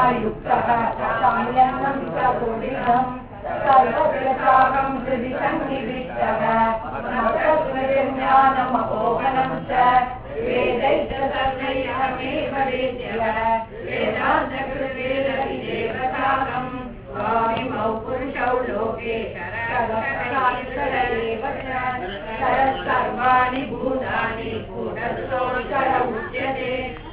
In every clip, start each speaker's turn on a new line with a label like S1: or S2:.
S1: युक्तः साम्यन्नं च दुर्विधम् सर्वव्यसाहं हृदि सन्निविष्टः ज्ञानमपोहनं च वेदैश्च सर्वैरमेव वेद्यः वेदान्तकृतेरविदेवताहम् स्वामिमौ पुरुषौ लोके शरः एव शरः सर्वाणि भूतानि भूतस्थोऽक्षर उच्यते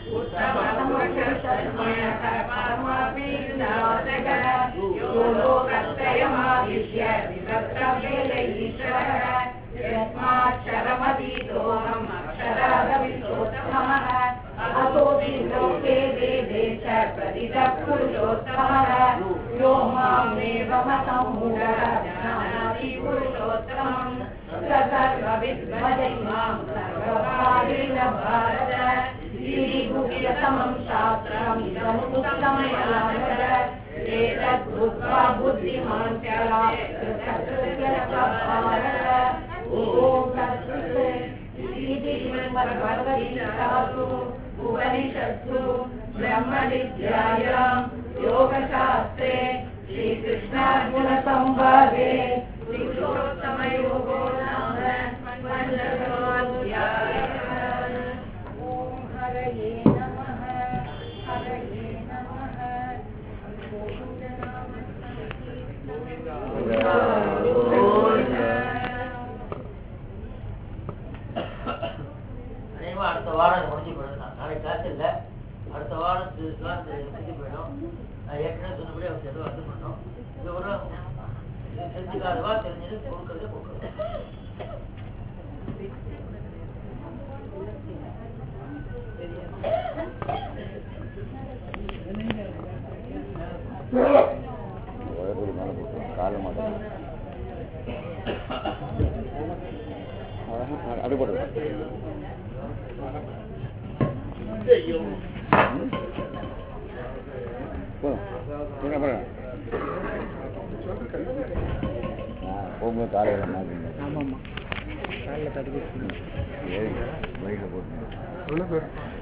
S1: उत्तमपुरुषस्तस्मयकर्मापि नासकः यो लोकत्रयमाविश्य विभक्तभेदैः ईश्वरः यस्माक्षरमतीतोऽहम् अक्षरादविशोत्तमः अतोऽपि लोके वेदे च प्रतितः पुरुषोत्तमः यो मामेवमसम्मूढः जानाति पुरुषोत्तमम् स सर्वविद्वदै मां सर्वभावेन भारत श्रीगुह्यतमं शास्त्रम् इदमुत्तमया एतद्बुद्ध्वा बुद्धिमान् भारत ॐ तत्सत् इति श्रीमद्भगवद्गीतासु उपनिषत्सु ब्रह्मविद्यायां योगशास्त्रे श्रीकृष्णार्जुनसंवादे पुरुषोत्तमयोगो नाम पञ्चदशोऽध्यायः ॐ हरये नमः हरये नमः गोविन्दनाम
S2: அநேகமா அடுத்த வாரம் அது முடிஞ்சு போயிடும் நான் நாளைக்கு கிளாஸ் இல்லை அடுத்த வாரம் கிளாஸ் முடிஞ்சு போயிடும் நான் ஏற்கனவே சொன்னபடி அவங்க எதுவும் வந்து பண்ணோம் இது ஒரு இது தெரிஞ்சுக்காதவா தெரிஞ்சது கொடுக்கறதே கொடுக்குறது
S3: உயரத்துக்கு மேலே போட்டுருவோம் காலை மாட்டோம் அப்படி போட்டுருவோம் போகும்போது காலையில் மாற்றிங்க
S4: ஆமாம்மா காலையில் தடுப்பு
S3: ஏறி வயிற்றில் போட்டுருங்க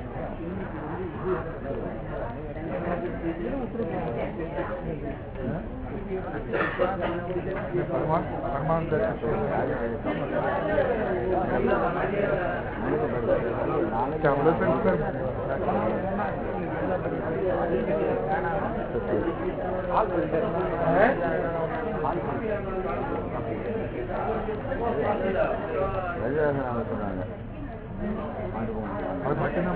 S3: வெளியாசனம் சொன்னாங்க மாட்டு
S4: அது மட்டும்தான்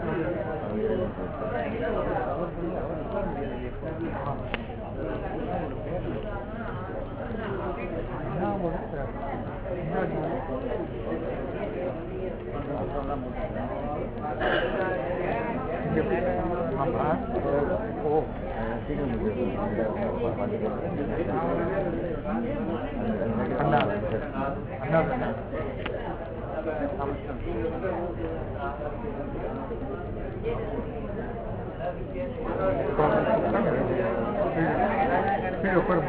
S4: ஆமா ஓ அண்ணா அண்ணா அண்ணா கீழே உட்காருங்க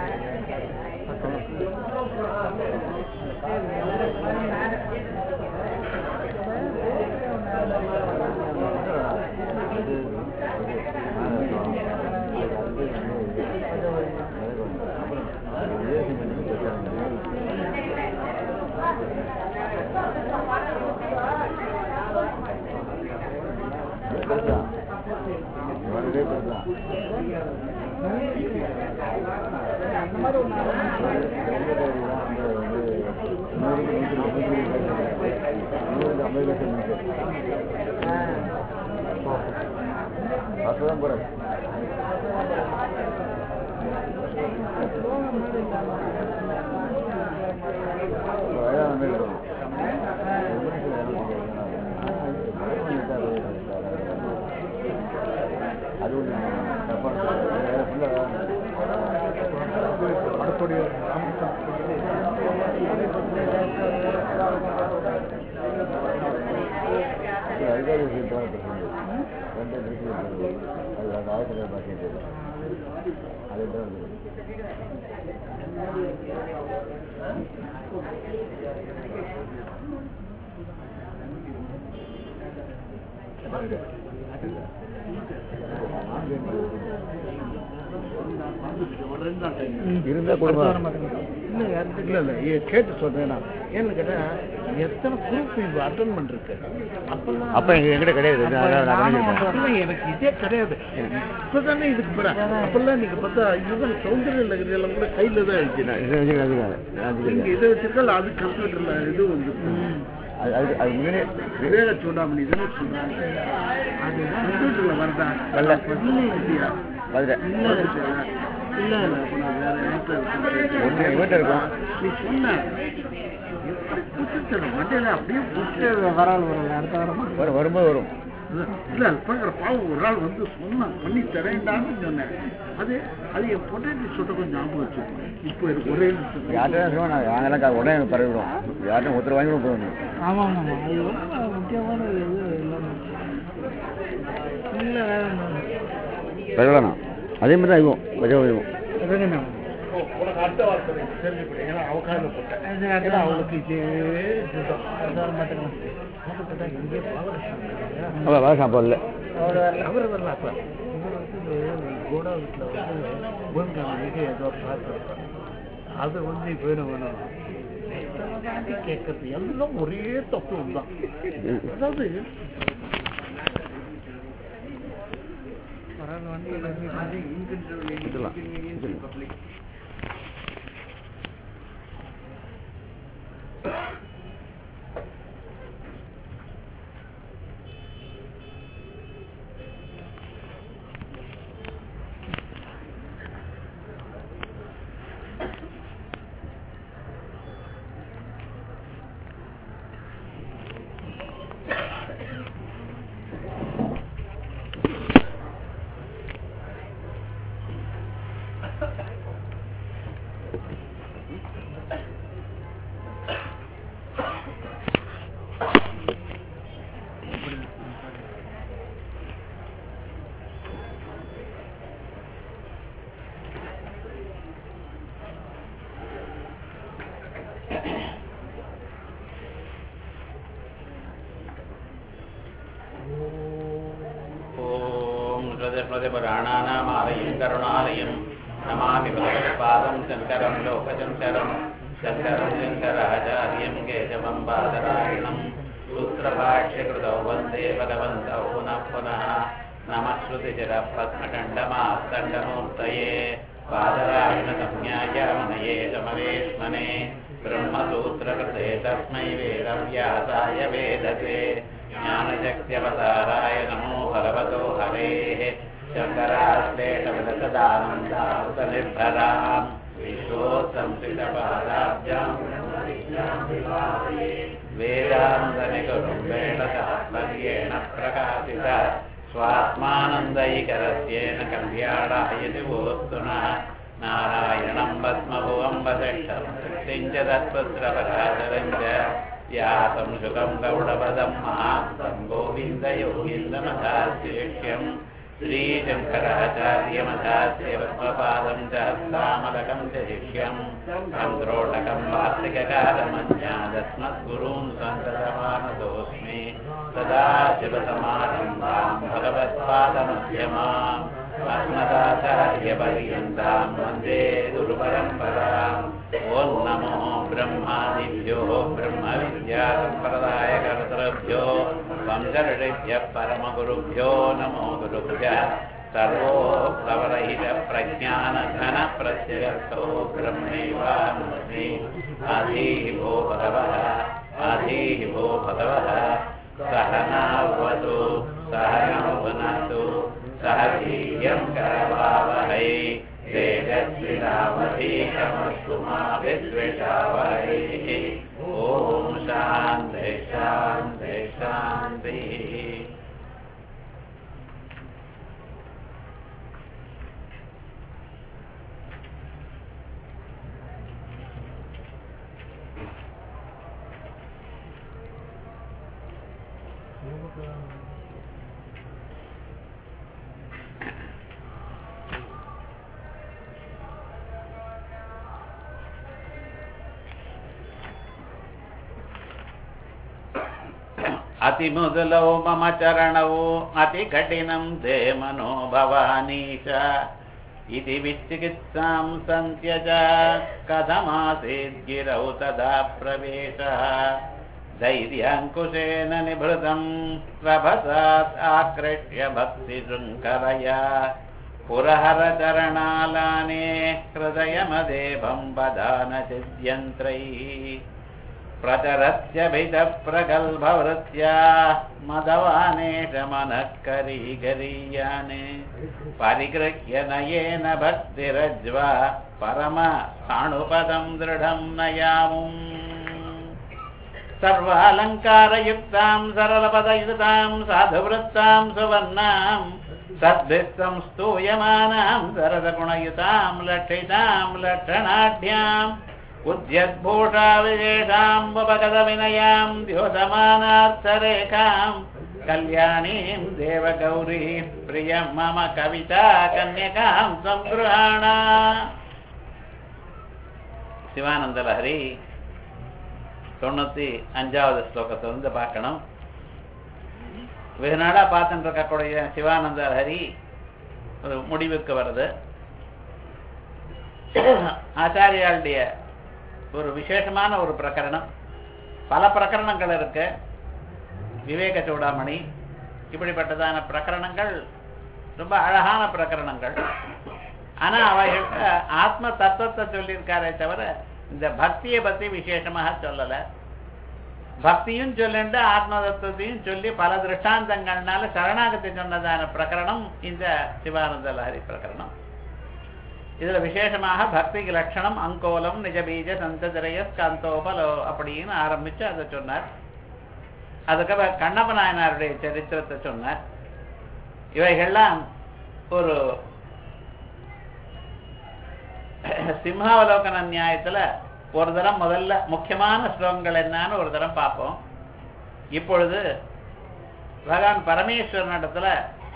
S4: அப்பதான் போறேன் வேளாண் மாதிரி இருக்கும் அது ஒன்று வடக்கூடிய ராமகிருஷ்ணன்
S3: அதிகாரி விஷயத்தான் பிரச்சனை ரெண்டு வீட்டில் அது அந்த ஆயிரத்தி பார்க்கிட்டு அது தான் இருக்குது இருந்தா கொடுங்க
S5: இல்ல இல்ல இல்ல ஏ, கேட்டு சொல்றேன் நான் ஏன்னு கேட்டா எத்தனை குரூப் இப்போ அட்டன்மெண்ட் இருக்கு அப்பெல்லாம்
S3: அப்ப எங்க எங்கிட்ட கிடையாது
S5: அப்ப
S3: அதான் நான்
S5: நானும்
S3: பண்ணிருக்கேன்.
S5: இல்ல, எனக்கு இதே கிடையாது இப்பதானே இதுக்கு பிற அப்பெல்லாம் நீங்க பார்த்தா இதுதான் சௌந்தரிய நகர் எல்லாம் கூட கையில தான் இருக்கு
S3: நான் இதை வச்சுக்கிறேன், வச்சுக்கிறேன். நான்
S5: நீங்க
S3: வச்சுக்கிறேன்.
S5: இதை வச்சிருக்கல அது கம்ப்யூட்டர்ல இது வந்து
S3: அது அது அது முன்னாடியே
S5: விவேக சூடாமணி தானே சொன்னாங்க அது கம்ப்யூட்டர்ல வருதா
S3: வரல.
S5: இல்லையா
S3: வந்துட்டேன்.
S5: இல்ல இல்ல இல்ல அப்ப நான் வேற இடத்துல இருக்கேன்.
S3: ஒண்ணு இவன்ட்ட இருக்கும்.
S5: நீ சொன்ன எப்படி புடிச்சிட்டு மண்டையில அப்படியே புடிச்சு வரால் வரல அடுத்த வாரம்
S3: வரும் வரும்போது வரும்
S5: இல்ல பாக்குற பாவம் ஒரு ஆள் வந்து சொன்னான் பண்ணி தரேன்டான்னு சொன்னேன் அது அது என் பொண்டாட்டி சொல்ல கொஞ்சம் ஞாபகம் வச்சுக்கணும் இப்போ எனக்கு ஒரே நிமிஷம்
S3: யார்கிட்ட சொல்லுவோம் நான் வாங்கலாம் கா- உடனே பரவிடும் யார்கிட்ட ஒருத்தர் வாங்கி போகணும்
S5: ஆமா ஆமா அது ரொம்ப முக்கியமான இது எல்லாமே இல்ல
S3: பரவாயில்ல அதே மாதிரி தான் இருக்கும் கொஞ்சம் இருக்கும்
S5: உனக்கு அடுத்த வார்த்தை தெரிஞ்சுக்கிட்டேன் ஏன்னா அவகாசம் போட்டேன் ஏன்னா அவளுக்கு இதே இதுதான் அதுதான் மாட்டேங்கிறேன் கேட்டா இங்கே பாலகிருஷ்ணன்
S3: அப்போ வர சாப்பாடு
S5: அவர் அவர் வரல அப்ப இவர் வந்து இந்த கோடா வீட்டில் வந்து பூமிகாமிக்கு ஏதோ பார்த்துருப்பார் அது வந்து இப்போ வேணும் வேணும் தாண்டி கேட்கறது எல்லாம் ஒரே தத்துவம் தான் அதாவது
S3: விட்டுலாம் விட்டுலாம்.
S6: ॐ हृदयप्रतिपुराणानामालयं करुणालयं नमामि भगवत्पादं शङ्करं लोकशङ्करं शङ्करं शङ्कराचार्यं केशवं बादरायणं सूत्रभाष्यकृतौ वन्दे भगवन्तौ पुनः पुनः नमः श्रुतिचिरपद्मखण्डमास्तण्डमूर्तये बादरायणसंज्ञाय मुनये समरेश्मने ब्रह्मसूत्रकृते तस्मै वेदव्यासाय वेदसे ज्ञानशक्त्यवताराय नमो भगवतो हरेः शङ्कराश्लेषविलसदानन्दावतनिर्भराम् विश्वोत्संसितपादाब्जाम् वेदान्तनिकरुम्बेण तात्पर्येण प्रकाशित स्वात्मानन्दैकरस्येन कल्याणाय वोस्तुनः नारायणं पद्मभुवं वसिष्ठं शक्तिं च तत्पुत्रपराशरं च यातं सुखं गौडपदं महान्तं गोविन्दयोगीन्दमधास्येष्यम् श्रीशङ्कराचार्यमधास्य पद्मपादं च हस्तामलकं च शिष्यं चन्द्रोटकं वार्तिककालमन्यादस्मद्गुरून् सन्ततमानतोऽस्मि सदा शिवसमारम्भां भगवत्पादमध्यमाम् अस्मदाचार्यपर्यन्तां वन्दे गुरुपरम्पराम् ॐ नमो ब्रह्मादिभ्यो ब्रह्मविद्यासम्प्रदायकर्तृभ्यो वंशऋषिभ्यः परमगुरुभ्यो नमो गुरुभ्यः सर्वोक्तवरहितप्रज्ञानघनप्रत्यगर्थो ब्रह्मैवास्मि आधीः भो भगवः आधीः भो भगवः सहनावतु सहनौ भुनस्तु सह वीर्यं करवावहै तेजस्विनामधीशमस्तु मा विद्विषावहै ॐ शान्ति शान्ति शान्तिः अतिमुदलौ मम चरणौ अतिकठिनं ते मनो भवानीश इति विचिकित्सां सन्त्यज कथमासीद्गिरौ तदा प्रवेशः धैर्याङ्कुशेन निभृतं प्रभसात् आकृष्य भक्तिशृङ्खलया पुरहरचरणालाने हृदयमदेभं वदानचिद्यन्त्रैः प्रचरत्यभितः प्रगल्भवृत्या मदवानेश मनः करीगरीयाने परिगृह्य नयेन भक्तिरज्वा परम साणुपदं दृढं नयामुम् सर्वालङ्कारयुक्तां सरलपदयुतां साधुवृत्तां सुवर्णां सद्भिः संस्तूयमानां सरसगुणयुतां लक्षितां लक्षणाढ्याम् उद्यद्भूषा विशेषाम् उपगतविनयां द्योतमानार्थरेखां कल्याणीं देवगौरीं प्रियं मम कविता कन्यकां संगृहाण சிவானந்தலஹரி தொண்ணூத்தி அஞ்சாவது ஸ்லோகத்திலிருந்து பார்க்கணும் வெகு நாளா பார்த்துட்டு இருக்கக்கூடிய சிவானந்த ஹரி ஒரு முடிவுக்கு வருது ஆச்சாரியாளுடைய ஒரு விசேஷமான ஒரு பிரகரணம் பல பிரகரணங்கள் இருக்கு விவேக சூடாமணி இப்படிப்பட்டதான பிரகரணங்கள் ரொம்ப அழகான பிரகரணங்கள் ஆனா அவைகள் ஆத்ம தத்துவத்தை சொல்லியிருக்காரே தவிர இந்த பக்தியை பத்தி விசேஷமாக சொல்லல பக்தியும் சொல்லிண்டு ஆத்ம தத்துவத்தையும் சொல்லி பல திருஷ்டாந்தங்கள்னால சரணாகத்தை சொன்னதான பிரகரணம் இந்த சிவானந்த லஹரி பிரகரணம் இதுல விசேஷமாக பக்திக்கு லட்சணம் அங்கோலம் நிஜபீஜ சந்ததிரய ஸ்காந்தோபலோ அப்படின்னு ஆரம்பிச்சு அதை சொன்னார் அதுக்கப்புறம் கண்ணப்ப நாயனாருடைய சரித்திரத்தை சொன்னார் இவைகள்லாம் ஒரு சிம்ஹாவலோகன நியாயத்துல ஒரு தரம் முதல்ல முக்கியமான ஸ்லோகங்கள் என்னன்னு ஒரு தரம் பார்ப்போம் இப்பொழுது பகவான் பரமேஸ்வரனிடத்துல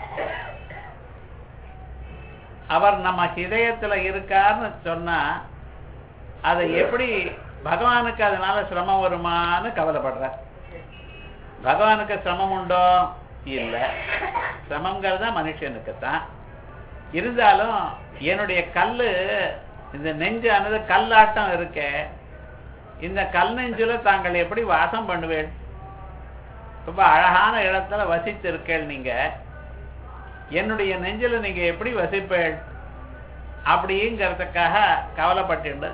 S6: அவர் நம்ம ஹிதயத்துல இருக்காருன்னு சொன்னா அதை எப்படி பகவானுக்கு அதனால சிரமம் வருமான்னு கவலைப்படுறார் பகவானுக்கு சிரமம் உண்டோ இல்லை சிரமங்கிறது மனுஷனுக்கு தான் இருந்தாலும் என்னுடைய கல்லு இந்த நெஞ்சானது கல்லாட்டம் இருக்க இந்த கல் நெஞ்சுல தாங்கள் எப்படி வாசம் பண்ணுவேன் ரொம்ப அழகான இடத்துல வசித்திருக்கேள் நீங்க என்னுடைய நெஞ்சில நீங்க எப்படி வசிப்பேள் அப்படிங்கிறதுக்காக கவலைப்பட்டு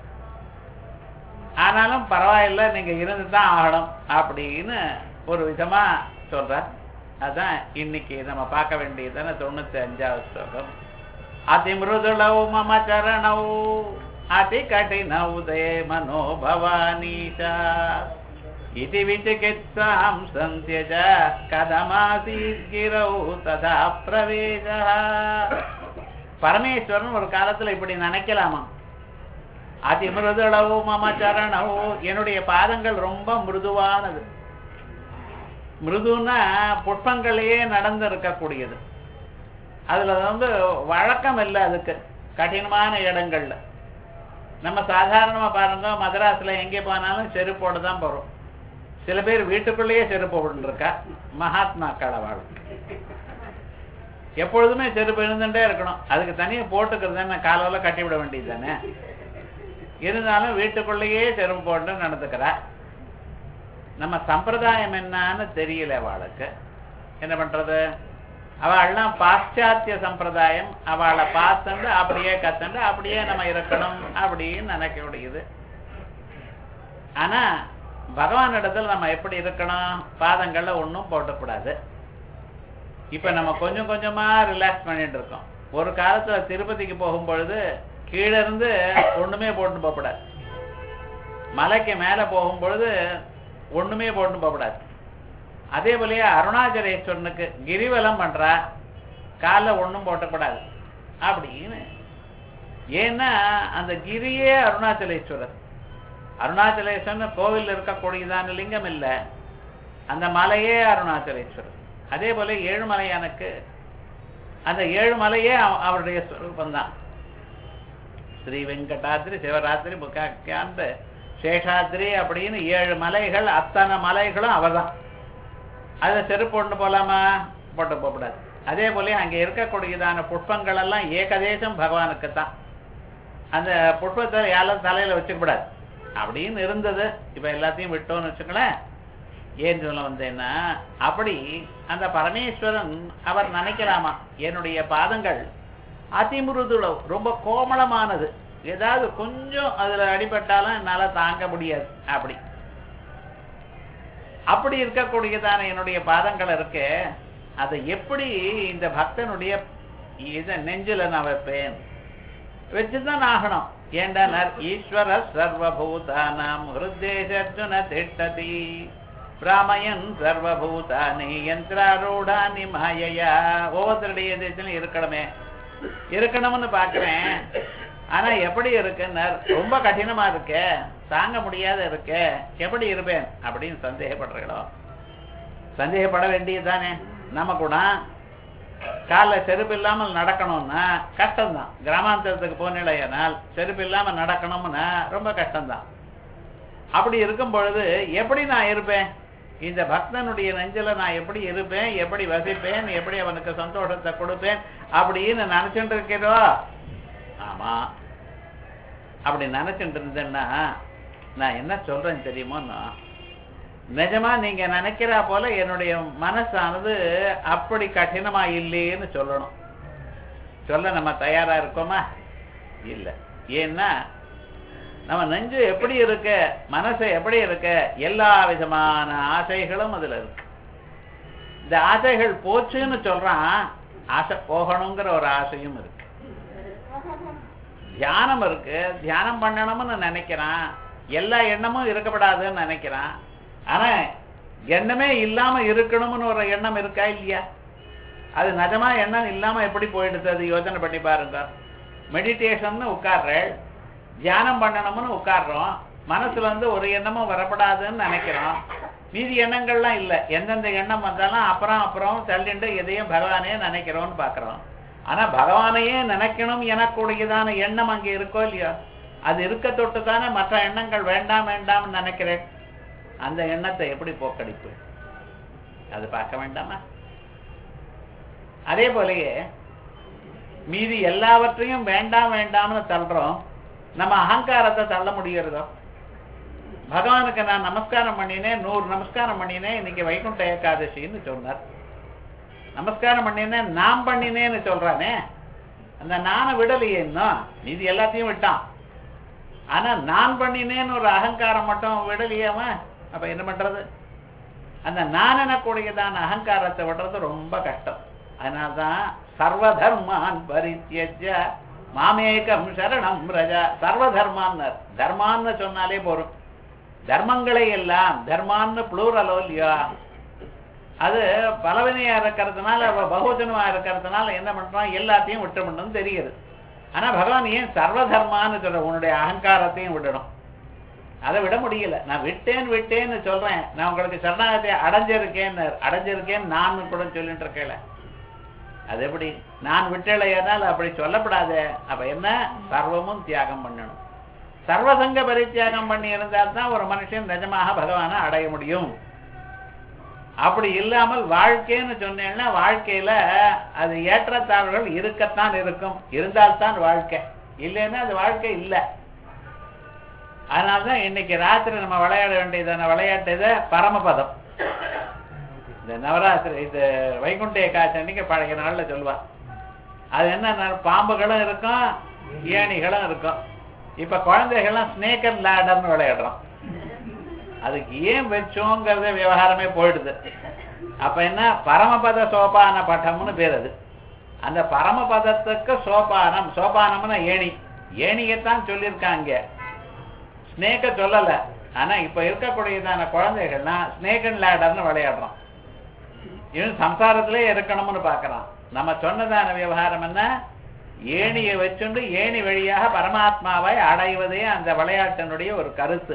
S6: ஆனாலும் பரவாயில்ல நீங்க இருந்து தான் ஆகணும் அப்படின்னு ஒரு விதமா சொல்ற அதான் இன்னைக்கு நம்ம பார்க்க வேண்டியதான தொண்ணூத்தி அஞ்சாவது ஸ்லோகம் அதிமிருதுளவு மம சரணவு அதி கடினவு தே மனோ பவானீஷா இது விசிகித்சாம் சந்தியஜ கதமாசீத் கிரௌ ததா பிரவேச பரமேஸ்வரன் ஒரு காலத்துல இப்படி நினைக்கலாமா அதி மிருதுளவு மம சரணவு என்னுடைய பாதங்கள் ரொம்ப மிருதுவானது மிருதுன்னா புஷ்பங்களையே நடந்து இருக்கக்கூடியது அதுல வந்து வழக்கம் இல்லை அதுக்கு கடினமான இடங்கள்ல நம்ம சாதாரணமா பாருங்க மதராஸ்ல எங்கே போனாலும் செருப்போடு தான் போறோம் சில பேர் வீட்டுக்குள்ளேயே செருப்பு போட்டுருக்கா மகாத்மாக்கள் அவள் எப்பொழுதுமே செருப்பு இருந்துட்டே இருக்கணும் அதுக்கு தனியாக போட்டுக்கிறது என்ன காலவல கட்டி விட வேண்டியது தானே இருந்தாலும் வீட்டுக்குள்ளேயே செருப்பு போட்டு நடந்துக்கிறா நம்ம சம்பிரதாயம் என்னன்னு தெரியல அவளுக்கு என்ன பண்றது அவள்லாம் பாশ্চাத்திய சம்பிரதாயம் அவளை பார்த்துண்டு அப்படியே கத்துண்டு அப்படியே நம்ம இருக்கணும் அப்படின்னு நினைக்க முடியுது ஆனா பகவான் இடத்துல நம்ம எப்படி இருக்கணும் பாதங்கள்ல ஒன்றும் போட்டக்கூடாது இப்ப நம்ம கொஞ்சம் கொஞ்சமா ரிலாக்ஸ் பண்ணிட்டு இருக்கோம் ஒரு காலத்துல திருப்பதிக்கு போகும் பொழுது கீழே இருந்து ஒண்ணுமே போட்டு போகக்கூடாது மலைக்கு மேல போகும் பொழுது ஒண்ணுமே போட்டு போகக்கூடாது அதே போலயே அருணாச்சலேஸ்வரனுக்கு கிரிவலம் பண்றா காலில் ஒண்ணும் போட்டக்கூடாது அப்படின்னு ஏன்னா அந்த கிரியே அருணாச்சலேஸ்வரர் அருணாச்சலேஸ்வரன் கோவில் இருக்கக்கூடியதான லிங்கம் இல்லை அந்த மலையே அருணாச்சலேஸ்வரர் அதே போல ஏழுமலையானுக்கு அந்த ஏழுமலையே அவ- அவருடைய ஸ்வரூபம் தான் ஸ்ரீ வெங்கடாத்ரி சிவராத்திரி முக்காக்கியாந்த சேஷாத்ரி அப்படின்னு ஏழு மலைகள் அத்தனை மலைகளும் அவர்தான் அதை செருப்பு கொண்டு போலாமா போட்டு போகக்கூடாது அதே போல அங்க இருக்கக்கூடியதான புஷ்பங்கள் எல்லாம் ஏகதேசம் பகவானுக்கு தான் அந்த புஷ்பத்தை யாரும் தலையில வச்சுக்க கூடாது அப்படின்னு இருந்தது இப்ப எல்லாத்தையும் விட்டோம்னு வச்சுக்கலேன் ஏன் சொல்ல வந்தேன்னா அப்படி அந்த பரமேஸ்வரன் அவர் நினைக்கலாமா என்னுடைய பாதங்கள் அதிமிருதுள ரொம்ப கோமளமானது ஏதாவது கொஞ்சம் அதுல அடிபட்டாலும் என்னால தாங்க முடியாது அப்படி அப்படி இருக்கக்கூடியதான என்னுடைய பாதங்கள் இருக்கு அதை எப்படி இந்த பக்தனுடைய இத நெஞ்சில நான் வைப்பேன் வச்சுதான் ஆகணும் ஏண்டனர் ஈஸ்வர சர்வபூதானாம் ஹிருத்தேஷர்ஜுன திட்டதி பிராமயன் சர்வபூதானி யந்திராரூடானி மாயையா ஒவ்வொருத்தருடைய தேசத்திலும் இருக்கணுமே இருக்கணும்னு பாக்குறேன் ஆனா எப்படி இருக்குன்னு ரொம்ப கடினமா இருக்க தாங்க முடியாத இருக்க எப்படி இருப்பேன் அப்படின்னு சந்தேகப்படுறீங்களோ சந்தேகப்பட வேண்டியதுதானே நம்ம கூட காலில் செருப்பு இல்லாமல் நடக்கணும்னா கஷ்டம்தான் கிராமாந்தரத்துக்கு போனிலையானால் செருப்பு இல்லாமல் நடக்கணும்னா ரொம்ப கஷ்டம்தான் அப்படி இருக்கும் பொழுது எப்படி நான் இருப்பேன் இந்த பக்தனுடைய நெஞ்சில நான் எப்படி இருப்பேன் எப்படி வசிப்பேன் எப்படி அவனுக்கு சந்தோஷத்தை கொடுப்பேன் அப்படின்னு நினைச்சுட்டு இருக்கிறோ ஆமா அப்படி நினைச்சுட்டு இருந்தேன்னா நான் என்ன சொல்றேன் தெரியுமோன்னா நிஜமா நீங்க நினைக்கிறா போல என்னுடைய மனசானது அப்படி கடினமா இல்லையேன்னு சொல்லணும் சொல்ல நம்ம தயாரா இருக்கோமா இல்ல ஏன்னா நம்ம நெஞ்சு எப்படி இருக்க மனசு எப்படி இருக்க எல்லா விதமான ஆசைகளும் அதுல இருக்கு இந்த ஆசைகள் போச்சுன்னு சொல்றான் ஆசை போகணுங்கிற ஒரு ஆசையும் இருக்கு தியானம் இருக்கு தியானம் பண்ணணும்னு நினைக்கிறான் எல்லா எண்ணமும் இருக்கப்படாதுன்னு நினைக்கிறான் ஆனா எண்ணமே இல்லாம இருக்கணும்னு ஒரு எண்ணம் இருக்கா இல்லையா அது நிஜமா எண்ணம் இல்லாம எப்படி போயிடுது அது யோசனை பண்ணி பாருங்க மெடிடேஷன் உட்கார்றேன் தியானம் பண்ணணும்னு உட்கார்றோம் மனசுல வந்து ஒரு எண்ணமும் வரப்படாதுன்னு நினைக்கிறோம் மீதி எண்ணங்கள்லாம் இல்லை எந்தெந்த எண்ணம் வந்தாலும் அப்புறம் அப்புறம் தள்ளிண்டு எதையும் பகவானே நினைக்கிறோம்னு பார்க்குறோம் ஆனா பகவானையே நினைக்கணும் எனக்கூடியதான எண்ணம் அங்கே இருக்கோ இல்லையோ அது இருக்க தொட்டு தானே மற்ற எண்ணங்கள் வேண்டாம் வேண்டாம்னு நினைக்கிறேன் அந்த எண்ணத்தை எப்படி போக்கடிப்பு அது பார்க்க வேண்டாமா அதே போலயே மீதி எல்லாவற்றையும் வேண்டாம் வேண்டாம்னு தள்ளுறோம் நம்ம அகங்காரத்தை தள்ள முடிகிறதோ பகவானுக்கு நான் நமஸ்காரம் பண்ணினேன் நூறு நமஸ்காரம் பண்ணினேன் இன்னைக்கு வைகுண்ட ஏகாதசின்னு சொன்னார் நமஸ்காரம் பண்ணினேன் நான் பண்ணினேன்னு சொல்றானே அந்த நானை விடலையே இன்னும் மீதி எல்லாத்தையும் விட்டான் ஆனா நான் பண்ணினேன்னு ஒரு அகங்காரம் மட்டும் விடலையே அவன் அப்ப என்ன பண்றது அந்த நான் எனக்கூடியதான அகங்காரத்தை விடுறது ரொம்ப கஷ்டம் அதனால்தான் சர்வதர்மான் பரித்தியஜ மாமேகம் சரணம் ரஜா சர்வதர்மான்னர் தர்மான்னு சொன்னாலே போரும் தர்மங்களை எல்லாம் தர்மான்னு புளூரலோ இல்லையா அது பலவினையா இருக்கிறதுனால அவ பகுஜனமா இருக்கிறதுனால என்ன பண்றான் எல்லாத்தையும் விட்டுமணும் தெரியுது ஆனா பகவான் ஏன் சர்வதர்மான்னு சொல்ற உன்னுடைய அகங்காரத்தையும் விடணும் அதை விட முடியல நான் விட்டேன் விட்டேன்னு சொல்றேன் நான் உங்களுக்கு சரணாகத்தை அடைஞ்சிருக்கேன்னு அடைஞ்சிருக்கேன்னு நான் கூட சொல்லிட்டு இருக்கேன் அது எப்படி நான் விட்டலையானால் அப்படி சொல்லப்படாத அப்ப என்ன சர்வமும் தியாகம் பண்ணணும் சர்வசங்க பரித்தியாகம் பண்ணி இருந்தால்தான் ஒரு மனுஷன் நிஜமாக பகவானை அடைய முடியும் அப்படி இல்லாமல் வாழ்க்கைன்னு சொன்னேன்னா வாழ்க்கையில அது ஏற்றத்தாழ்வுகள் இருக்கத்தான் இருக்கும் இருந்தால்தான் வாழ்க்கை இல்லைன்னா அது வாழ்க்கை இல்லை அதனால்தான் இன்னைக்கு ராத்திரி நம்ம விளையாட வேண்டியதான விளையாட்டு இது பரமபதம் இந்த நவராத்திரி இது வைகுண்ட ஏகாட்சி அன்னைக்கு பழைய நாள்ல சொல்லுவா அது என்ன பாம்புகளும் இருக்கும் ஏணிகளும் இருக்கும் இப்ப குழந்தைகள்லாம் ஸ்னேக்கர் லேடர்னு விளையாடுறோம் அதுக்கு ஏன் வச்சோங்கிறத விவகாரமே போயிடுது அப்ப என்ன பரமபத சோபான பட்டம்னு பேர் அது அந்த பரமபதத்துக்கு சோபானம் சோபானம்னா ஏணி ஏணியத்தான் சொல்லியிருக்காங்க ஸ்னேக்க சொல்லல ஆனா இப்ப இருக்கக்கூடியதான குழந்தைகள்லாம் ஸ்னேக் அண்ட் லேடர்னு விளையாடுறோம் இவன் சம்சாரத்திலே இருக்கணும்னு பாக்குறான் நம்ம சொன்னதான விவகாரம் என்ன ஏணியை வச்சுண்டு ஏணி வழியாக பரமாத்மாவை அடைவதே அந்த விளையாட்டினுடைய ஒரு கருத்து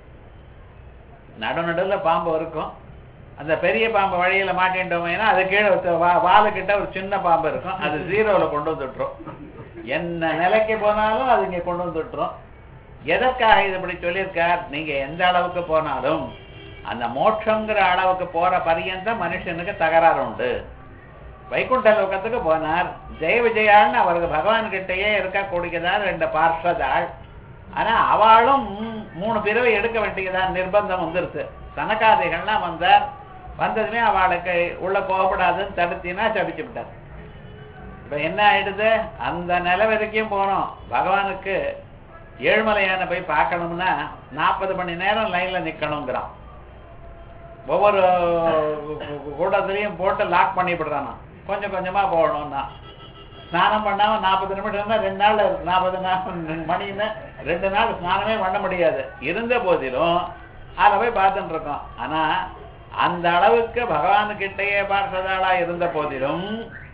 S6: நடுநடுல பாம்பு இருக்கும் அந்த பெரிய பாம்பு வழியில மாட்டிட்டோம்னா அது கீழே வாலு கிட்ட ஒரு சின்ன பாம்பு இருக்கும் அது ஜீரோல கொண்டு வந்துட்டுரும் என்ன நிலைக்கு போனாலும் அது இங்க கொண்டு வந்துட்டுரும் எதற்காக இது இப்படி சொல்லியிருக்கார் நீங்க எந்த அளவுக்கு போனாலும் அந்த மோட்சங்கிற அளவுக்கு போற பரியந்தம் மனுஷனுக்கு தகராறு உண்டு வைகுண்ட லோகத்துக்கு போனார் ஜெய விஜயாள்னு அவருக்கு பகவான் கிட்டயே இருக்கக்கூடியதான் ரெண்டு பார்ஷதாள் ஆனா அவளும் மூணு பிறவை எடுக்க வேண்டியதான் நிர்பந்தம் வந்துருச்சு சனகாதிகள்லாம் வந்தார் வந்ததுமே அவளுக்கு உள்ள போகப்படாதுன்னு தடுத்தினா சபிச்சு விட்டார் இப்ப என்ன ஆயிடுது அந்த நிலை வரைக்கும் போனோம் பகவானுக்கு ஏழுமலையான போய் பார்க்கணும்னா நாற்பது மணி நேரம் லைன்ல நிக்கணுங்கிறான் ஒவ்வொரு கூட்டத்திலையும் போட்டு லாக் பண்ணி விடுறானா கொஞ்சம் கொஞ்சமா போகணும்னா ஸ்நானம் பண்ணாம நாற்பது நிமிஷம்னா ரெண்டு நாள் நாற்பது மணின்னு ரெண்டு நாள் ஸ்நானமே பண்ண முடியாது இருந்த போதிலும் அதில் போய் பார்த்துட்டு இருக்கோம் ஆனா அந்த அளவுக்கு பகவானுக்கிட்டேயே பார்த்ததாளா இருந்த போதிலும்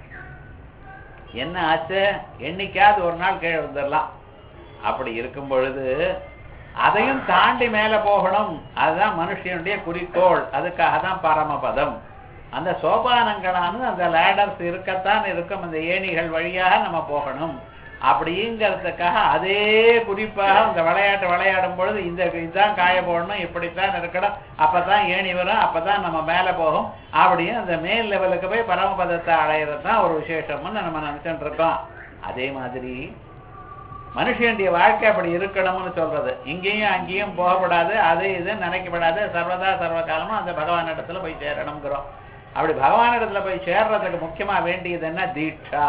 S6: என்ன ஆச்சு என்னைக்காவது ஒரு நாள் கீழே வந்துடலாம் அப்படி இருக்கும் பொழுது அதையும் தாண்டி மேல போகணும் அதுதான் மனுஷனுடைய குறிக்கோள் அதுக்காக தான் பரமபதம் அந்த சோபானங்களானது அந்த லேடர்ஸ் இருக்கத்தான் இருக்கும் அந்த ஏணிகள் வழியாக நம்ம போகணும் அப்படிங்கிறதுக்காக அதே குறிப்பாக அந்த விளையாட்டு விளையாடும் பொழுது இந்த இதுதான் காய போடணும் இப்படித்தான் இருக்கணும் அப்பதான் ஏணி வரும் அப்பதான் நம்ம மேல போகும் அப்படியே அந்த மேல் லெவலுக்கு போய் பரமபதத்தை அடையிறது தான் ஒரு விசேஷம்னு நம்ம நினைச்சுட்டு இருக்கோம் அதே மாதிரி மனுஷனுடைய வாழ்க்கை அப்படி இருக்கணும்னு சொல்றது இங்கேயும் அங்கேயும் போகப்படாது அது இது நினைக்கப்படாது சர்வதா சர்வ காலமும் அந்த பகவான் இடத்துல போய் சேரணுங்கிறோம் அப்படி பகவான் இடத்துல போய் சேர்றதுக்கு முக்கியமா வேண்டியது என்ன தீட்சா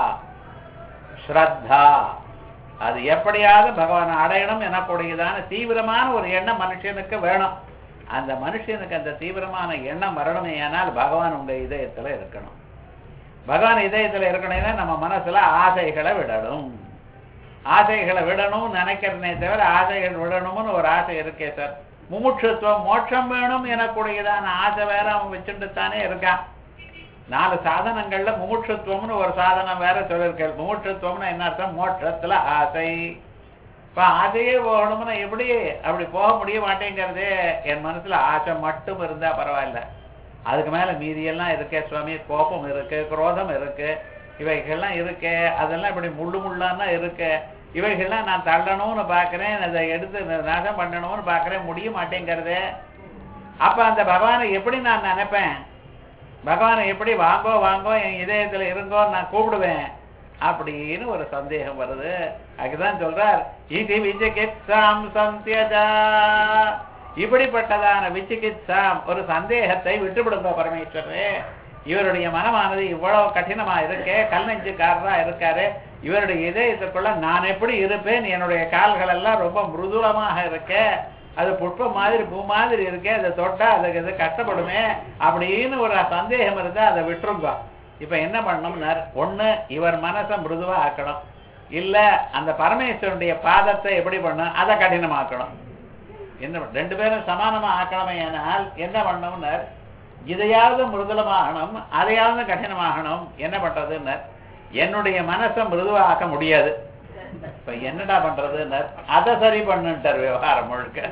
S6: ஸ்ரத்தா அது எப்படியாவது பகவானை அடையணும் எனக்கூடியதான தீவிரமான ஒரு எண்ணம் மனுஷனுக்கு வேணும் அந்த மனுஷனுக்கு அந்த தீவிரமான எண்ணம் வரணுமே ஆனால் பகவான் உங்க இதயத்துல இருக்கணும் பகவான் இதயத்துல இருக்கணும்னா நம்ம மனசுல ஆசைகளை விடணும் ஆசைகளை விடணும்னு நினைக்கிறனே தவிர ஆசைகள் விடணும்னு ஒரு ஆசை இருக்கே சார் முமுட்சுத்துவம் மோட்சம் வேணும் எனக்கூடியதான ஆசை வேற அவன் வச்சுட்டு தானே இருக்கான் நாலு சாதனங்கள்ல முமுட்சுத்துவம்னு ஒரு சாதனம் வேற சொல்லியிருக்கேன் முமுட்சுத்துவம்னு என்ன அர்த்தம் மோட்சத்துல ஆசை இப்ப ஆசையே போகணும்னா எப்படி அப்படி போக முடிய மாட்டேங்கிறதே என் மனசுல ஆசை மட்டும் இருந்தா பரவாயில்ல அதுக்கு மேல மீதியெல்லாம் இருக்கே சுவாமி கோபம் இருக்கு குரோதம் இருக்கு இவைகள்லாம் இருக்கு அதெல்லாம் இப்படி முள்ளு முள்ளான்னா இருக்கு இவைகள்லாம் நான் தள்ளணும்னு பாக்குறேன் அதை எடுத்து நாசம் பண்ணணும்னு பாக்குறேன் முடிய மாட்டேங்கிறதே அப்ப அந்த பகவானை எப்படி நான் நினைப்பேன் பகவானை எப்படி வாங்கோ வாங்கோ என் இதயத்துல இருங்கோ நான் கூப்பிடுவேன் அப்படின்னு ஒரு சந்தேகம் வருது அதுதான் சொல்றார் இது விஜகித்சாம் சந்தியதா இப்படிப்பட்டதான விசிகித்சாம் ஒரு சந்தேகத்தை விட்டுவிடுங்க பரமேஸ்வரே இவருடைய மனமானது இவ்வளவு கடினமா இருக்கே கல் நெஞ்சுக்காரரா இருக்காரு இவருடைய இதயத்துக்குள்ள நான் எப்படி இருப்பேன் என்னுடைய கால்கள் எல்லாம் ரொம்ப மிருதுளமாக இருக்கே அது புஷ்பம் மாதிரி பூ மாதிரி இருக்கே அதை தொட்டா அதுக்கு இது கஷ்டப்படுமே அப்படின்னு ஒரு சந்தேகம் இருந்தா அதை விட்டுருங்க இப்ப என்ன பண்ணணும்னார் ஒண்ணு இவர் மனசை மிருதுவா ஆக்கணும் இல்ல அந்த பரமேஸ்வரனுடைய பாதத்தை எப்படி பண்ணணும் அதை கடினமாக்கணும் என்ன ரெண்டு பேரும் சமானமா ஆக்கணுமே ஆனால் என்ன பண்ணணும்னார் இதையாவது மிருதுலமாகணும் அதையாவது கடினமாகணும் என்ன பண்றதுன்னு என்னுடைய மனசை மிருதுவா ஆக்க முடியாது இப்ப என்னடா பண்றதுன்னு அதை சரி பண்ணுட்டார் விவகாரம் முழுக்க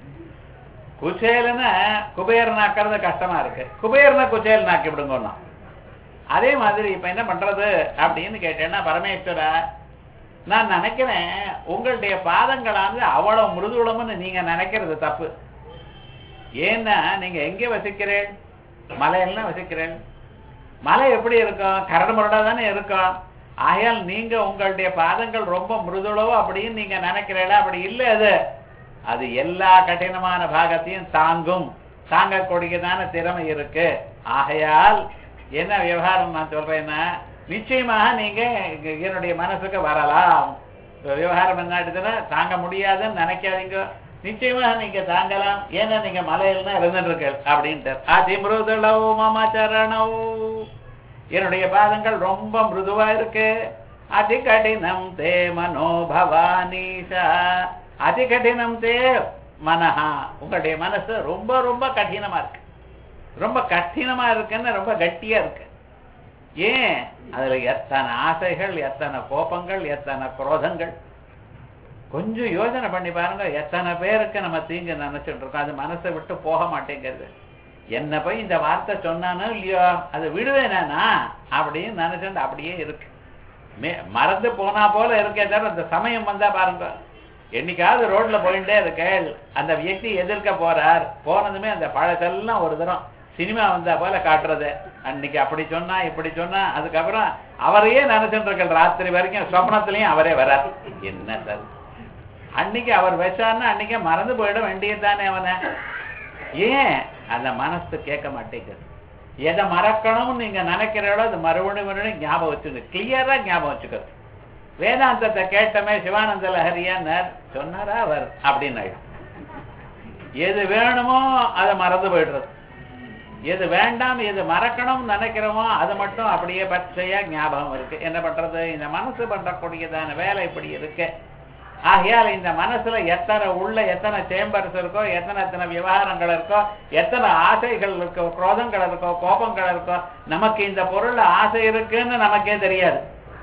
S6: குச்சேலன குபேரன் ஆக்கிறது கஷ்டமா இருக்கு குபேரனை குச்சேலன் ஆக்கி விடுங்கன்னா அதே மாதிரி இப்ப என்ன பண்றது அப்படின்னு கேட்டேன்னா பரமேஸ்வரா நான் நினைக்கிறேன் உங்களுடைய பாதங்களானது அவ்வளவு மிருதுளம்னு நீங்க நினைக்கிறது தப்பு ஏன்னா நீங்க எங்க வசிக்கிறேன் மலையெல்லாம் வசிக்கிறேன் மலை எப்படி இருக்கும் கரடு முரடா தானே இருக்கும் ஆகையால் நீங்க உங்களுடைய பாதங்கள் ரொம்ப மிருதுளவோ அப்படின்னு நீங்க நினைக்கிறீங்களா அப்படி இல்லை அது அது எல்லா கடினமான பாகத்தையும் தாங்கும் தாங்கக்கூடியதான திறமை இருக்கு ஆகையால் என்ன விவகாரம் நான் சொல்றேன்னா நிச்சயமாக நீங்க என்னுடைய மனசுக்கு வரலாம் விவகாரம் என்ன ஆயிடுச்சுன்னா தாங்க முடியாதுன்னு நினைக்காதீங்க நிச்சயமாக நீங்க தாங்கலாம் ஏன்னா நீங்க மலையில தான் இருந்துட்டு இருக்கு அப்படின்ட்டு அதிமிருதுளவு மமச்சரணவு என்னுடைய பாதங்கள் ரொம்ப மிருதுவா இருக்கு அதி கடினம் தே மனோபவானீஷா அதி கடினம் தே மனஹா உங்களுடைய மனசு ரொம்ப ரொம்ப கடினமா இருக்கு ரொம்ப கடினமா இருக்குன்னு ரொம்ப கட்டியா இருக்கு ஏன் அதுல எத்தனை ஆசைகள் எத்தனை கோபங்கள் எத்தனை குரோதங்கள் கொஞ்சம் யோசனை பண்ணி பாருங்க எத்தனை பேருக்கு நம்ம தீங்கு நினைச்சிட்டு இருக்கோம் அது மனசை விட்டு போக மாட்டேங்கிறது என்ன போய் இந்த வார்த்தை சொன்னானோ இல்லையோ அதை விடுவேனா அப்படின்னு நினைச்சுட்டு அப்படியே இருக்கு மே- மறந்து போனா போல இருக்கே தவிர அந்த சமயம் வந்தா பாருங்க என்னைக்காவது ரோட்ல போயிட்டே இருக்கேள் அந்த வியக்தி எதிர்க்க போறார் போனதுமே அந்த பழசெல்லாம் ஒரு தரம் சினிமா வந்தா போல காட்டுறது அன்னைக்கு அப்படி சொன்னா இப்படி சொன்னா அதுக்கப்புறம் அவரையே நினைச்சுட்டு இருக்க ராத்திரி வரைக்கும் சொப்னத்திலையும் அவரே வரார் என்ன சார் அன்னைக்கு அவர் வச்சார்னா அன்னைக்கே மறந்து போயிட வேண்டியதுதானே அவனை ஏன் அந்த மனசு கேட்க மாட்டேங்குது எதை மறக்கணும்னு நீங்க நினைக்கிறீங்களோ அது மறுபடியும் மறுபடியும் ஞாபகம் வச்சுங்க கிளியரா ஞாபகம் வச்சுக்கிறது வேதாந்தத்தை கேட்டமே சிவானந்த லஹரியான்னார் சொன்னாரா அவர் அப்படின்னு ஆயிடும் எது வேணுமோ அதை மறந்து போயிடுறது எது வேண்டாம் எது மறக்கணும்னு நினைக்கிறோமோ அது மட்டும் அப்படியே பச்சையா ஞாபகம் இருக்கு என்ன பண்றது இந்த மனசு பண்றக்கூடியதான வேலை இப்படி இருக்கு ஆகையால் இந்த மனசுல எத்தனை உள்ள எத்தனை சேம்பர்ஸ் இருக்கோ எத்தனை எத்தனை விவகாரங்கள் இருக்கோ எத்தனை ஆசைகள் இருக்கோ குரோதங்கள் இருக்கோ கோபங்கள் இருக்கோ நமக்கு இந்த பொருள்ல ஆசை இருக்குன்னு நமக்கே தெரியாது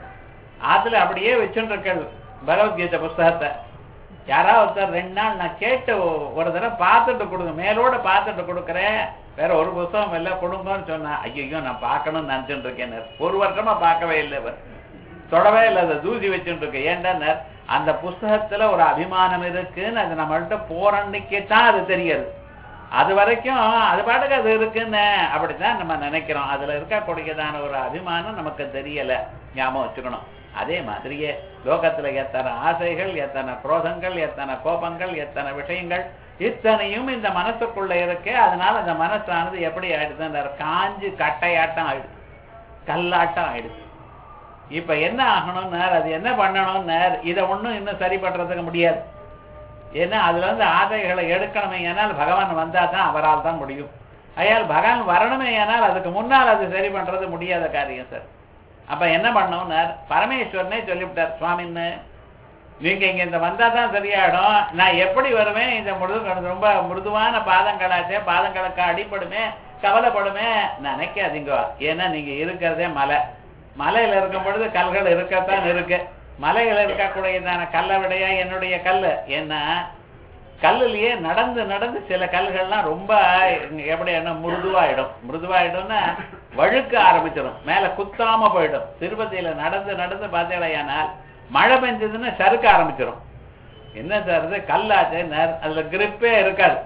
S6: அதுல அப்படியே வச்சுருக்கள் பகவத்கீதை புஸ்தகத்தை யாராவது ஒருத்தர் ரெண்டு நாள் நான் கேட்டு ஒரு தடவை பார்த்துட்டு கொடுங்க மேலோட பார்த்துட்டு கொடுக்குறேன் வேற ஒரு புஸ்தகம் இல்லை கொடுங்கன்னு சொன்னா ஐயோ நான் பார்க்கணும்னு நினைச்சுட்டு இருக்கேன் ஒரு வருஷமா பார்க்கவே இல்லை இவர் தொடவே இல்லை அதை தூசி வச்சுட்டு இருக்கேன் ஏன்டா அந்த புஸ்தகத்துல ஒரு அபிமானம் இருக்குன்னு அது நம்மள்ட்ட போறன்னைக்கே தான் அது தெரியாது அது வரைக்கும் அது பாட்டுக்கு அது இருக்குன்னு அப்படித்தான் நம்ம நினைக்கிறோம் அதுல இருக்கக்கூடியதான ஒரு அபிமானம் நமக்கு தெரியல ஞாபகம் வச்சுக்கணும் அதே மாதிரியே லோகத்துல எத்தனை ஆசைகள் எத்தனை குரோதங்கள் எத்தனை கோபங்கள் எத்தனை விஷயங்கள் இத்தனையும் இந்த மனசுக்குள்ள இருக்கே அதனால அந்த மனசானது எப்படி ஆயிடுது காஞ்சு கட்டையாட்டம் ஆயிடுது கல்லாட்டம் ஆயிடுது இப்ப என்ன ஆகணும்னார் அது என்ன பண்ணணும்னார் இதை ஒண்ணும் இன்னும் சரி பண்றதுக்கு முடியாது ஏன்னா அதுல இருந்து ஆசைகளை எடுக்கணுமே ஏனால் பகவான் வந்தா தான் அவரால் தான் முடியும் அயால் பகவான் வரணுமே ஏனால் அதுக்கு முன்னால் அது சரி பண்றது முடியாத காரியம் சார் அப்ப என்ன பண்ணோம்னார் பரமேஸ்வரனே சொல்லிவிட்டார் சுவாமின்னு நீங்க இங்க இந்த வந்தா தான் சரியாயிடும் நான் எப்படி வருவேன் இந்த மிருது ரொம்ப மிருதுவான பாதங்களாச்சே பாதங்களுக்கு அடிப்படுமே கவலைப்படுமே நினைக்காதீங்க ஏன்னா நீங்க இருக்கிறதே மலை மலையில இருக்கும் பொழுது கல்கள் இருக்கத்தான் இருக்கு மலையில இருக்கக்கூடியதான கல்லை விடையா என்னுடைய கல்லு ஏன்னா கல்லுலயே நடந்து நடந்து சில கல்கள்லாம் ரொம்ப எப்படி என்ன மிருதுவாயிடும் மிருதுவாயிடும்னா வழுக்க ஆரம்பிச்சிடும் மேல குத்தாம போயிடும் திருப்பதியில நடந்து நடந்து பார்த்தீங்களேயானால் மழை பெஞ்சதுன்னா சறுக்க ஆரம்பிச்சிடும் என்ன சார் இது கல்லாச்சு அதுல கிரிப்பே இருக்காது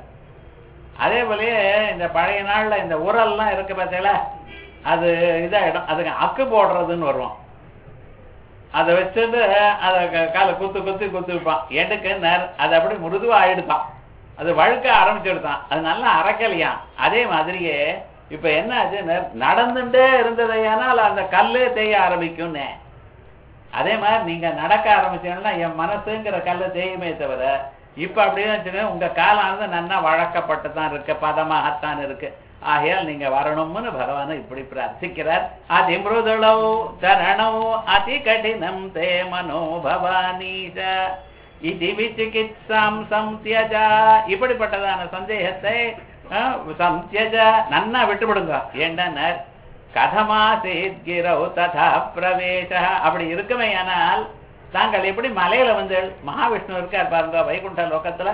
S6: அதே போலயே இந்த பழைய நாள்ல இந்த உரல்லாம் இருக்கு பார்த்தீங்களா அது இதாயிடும் அதுக்கு அக்கு போடுறதுன்னு வருவோம் அதை வச்சுட்டு அதை காலை குத்து குத்தி குத்தி வைப்பான் எடுக்கு நேர் அது அப்படி மிருதுவா ஆயிடுதான் அது வழுக்க ஆரம்பிச்சுடுதான் அது நல்லா அரைக்கலையாம் அதே மாதிரியே இப்ப என்ன ஆச்சு நடந்துட்டே இருந்ததையானால் அந்த கல்லே தேய ஆரம்பிக்கும்னே அதே மாதிரி நீங்க நடக்க ஆரம்பிச்சீங்கன்னா என் மனசுங்கிற கல்லு தேயுமே தவிர இப்ப அப்படின்னு வச்சுக்கோங்க உங்க காலானது நன்னா வழக்கப்பட்டு தான் இருக்கு பதமாகத்தான் இருக்கு ஆகையால் நீங்க வரணும்னு பகவான் இப்படி பிரார்த்திக்கிறார் அதி மிருதுளௌ சரணௌ அதி கடினம் தே மனோ பவானீச இது விசிகித்சாம் சம்தியஜா இப்படிப்பட்டதான சந்தேகத்தை சம்தியஜ நன்னா விட்டுவிடுங்க ஏண்டா கதமா சேத்கிரௌ ததா பிரவேச அப்படி இருக்குமே ஆனால் தாங்கள் எப்படி மலையில வந்து மகாவிஷ்ணு இருக்கார் பாருங்க வைகுண்ட லோகத்துல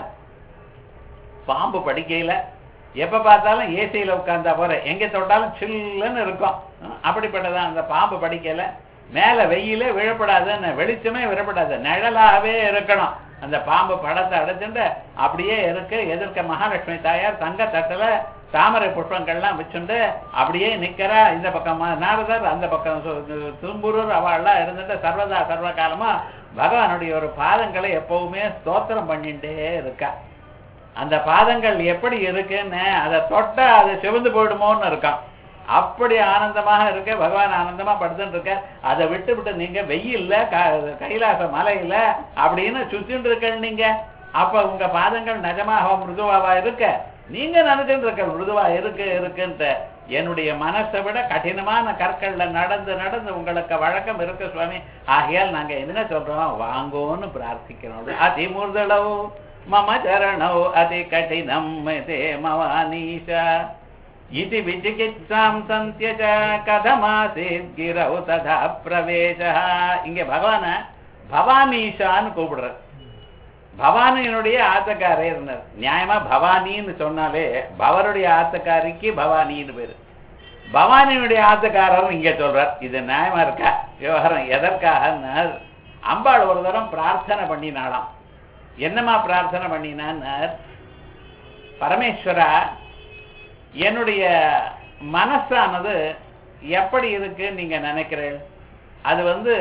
S6: பாம்பு படிக்கையில எப்ப பார்த்தாலும் ஏசியில உட்கார்ந்தா போற எங்க தொட்டாலும் சில்லுன்னு இருக்கும் அப்படிப்பட்டதான் அந்த பாம்பு படிக்கல மேல வெயிலே விழப்படாதுன்னு வெளிச்சமே விழப்படாது நிழலாவே இருக்கணும் அந்த பாம்பு படத்தை அடைச்சுட்டு அப்படியே இருக்கு எதிர்க்க மகாலட்சுமி தாயார் தங்க தட்டுல தாமரை புஷ்பங்கள்லாம் வச்சுண்டு அப்படியே நிக்கிறா இந்த பக்கம் நாரதர் அந்த பக்கம் தும்புரூர் அவள்லாம் இருந்துட்டு சர்வதா சர்வ காலமா பகவானுடைய ஒரு பாதங்களை எப்பவுமே ஸ்தோத்திரம் பண்ணிட்டே இருக்கா அந்த பாதங்கள் எப்படி இருக்குன்னு அதை தொட்டா அது சிவந்து போயிடுமோன்னு இருக்கான் அப்படி ஆனந்தமாக இருக்க பகவான் ஆனந்தமா படுத்துட்டு இருக்க அதை விட்டு விட்டு நீங்க வெயில்ல கைலாச மலையில அப்படின்னு சுத்திட்டு இருக்க நீங்க அப்ப உங்க பாதங்கள் நிஜமாக மிருதுவாவா இருக்க நீங்க நினைச்சுட்டு இருக்க மிருதுவா இருக்கு இருக்குன்ட்டு என்னுடைய மனசை விட கடினமான கற்கள்ல நடந்து நடந்து உங்களுக்கு வழக்கம் இருக்கு சுவாமி ஆகையால் நாங்க என்ன சொல்றோம் வாங்கோன்னு பிரார்த்திக்கிறோம் அதி முருதளவு மம சரணௌ அதி கடினம் தே மவானீஷா இது விசிகித்சாம் சந்தியஜ கதமாசீத் கிரௌ ததா பிரவேச இங்க பகவான பவானீஷான்னு கூப்பிடுற பவானியினுடைய ஆத்தக்காரே இருந்தார் நியாயமா பவானின்னு சொன்னாலே பவருடைய ஆத்தக்காரிக்கு பவானின்னு பேரு பவானியினுடைய ஆத்தக்காரர் இங்க சொல்றார் இது நியாயமா இருக்கா விவகாரம் எதற்காக அம்பாள் ஒரு தரம் பிரார்த்தனை பண்ணினாலாம் என்னமா பிரார்த்தனை பண்ணினார் பரமேஸ்வரா என்னுடைய மனசானது எப்படி இருக்கு நீங்க நினைக்கிறீர்கள் அது வந்து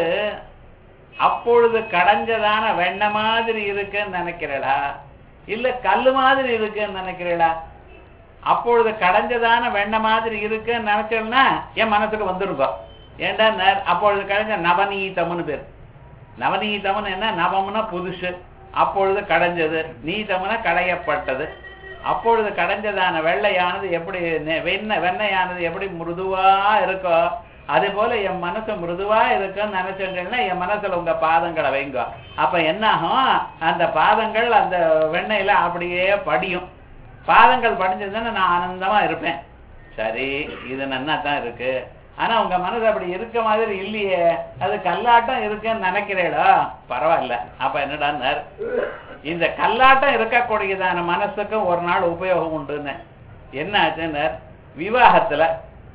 S6: அப்பொழுது கடைஞ்சதான வெண்ண மாதிரி இருக்குன்னு நினைக்கிறீளா இல்ல கல்லு மாதிரி இருக்குன்னு நினைக்கிறீளா அப்பொழுது கடைஞ்சதான வெண்ண மாதிரி இருக்குன்னு நினைச்சேன்னா என் மனசுக்கு வந்துருக்கும் ஏண்டா ந- அப்பொழுது கடைஞ்ச நவநீதம்னு பேர் நவநீதம்னு என்ன நவம்னா புதுசு அப்பொழுது கடைஞ்சது நீதம்னா கடையப்பட்டது அப்பொழுது கடைஞ்சதான வெள்ளையானது எப்படி நெ- வெண்ணெய் வெண்ணையானது எப்படி மிருதுவா இருக்கோ அதே போல என் மனசு மிருதுவா இருக்குன்னு நினைச்சிட்டேன்னா என் மனசுல உங்க பாதங்களை வைங்க அப்ப என்ன ஆகும் அந்த பாதங்கள் அந்த வெண்ணெயில அப்படியே படியும் பாதங்கள் படிஞ்சதுன்னா நான் ஆனந்தமா இருப்பேன் சரி இது நன்னா தான் இருக்கு ஆனா உங்க மனசு அப்படி இருக்க மாதிரி இல்லையே அது கல்லாட்டம் இருக்குன்னு நினைக்கிறீளா பரவாயில்ல அப்ப என்னடான்னார் இந்த கல்லாட்டம் இருக்கக்கூடியதான மனசுக்கும் ஒரு நாள் உபயோகம் உண்டுன்னு என்ன ஆச்சுன்னார் விவாகத்துல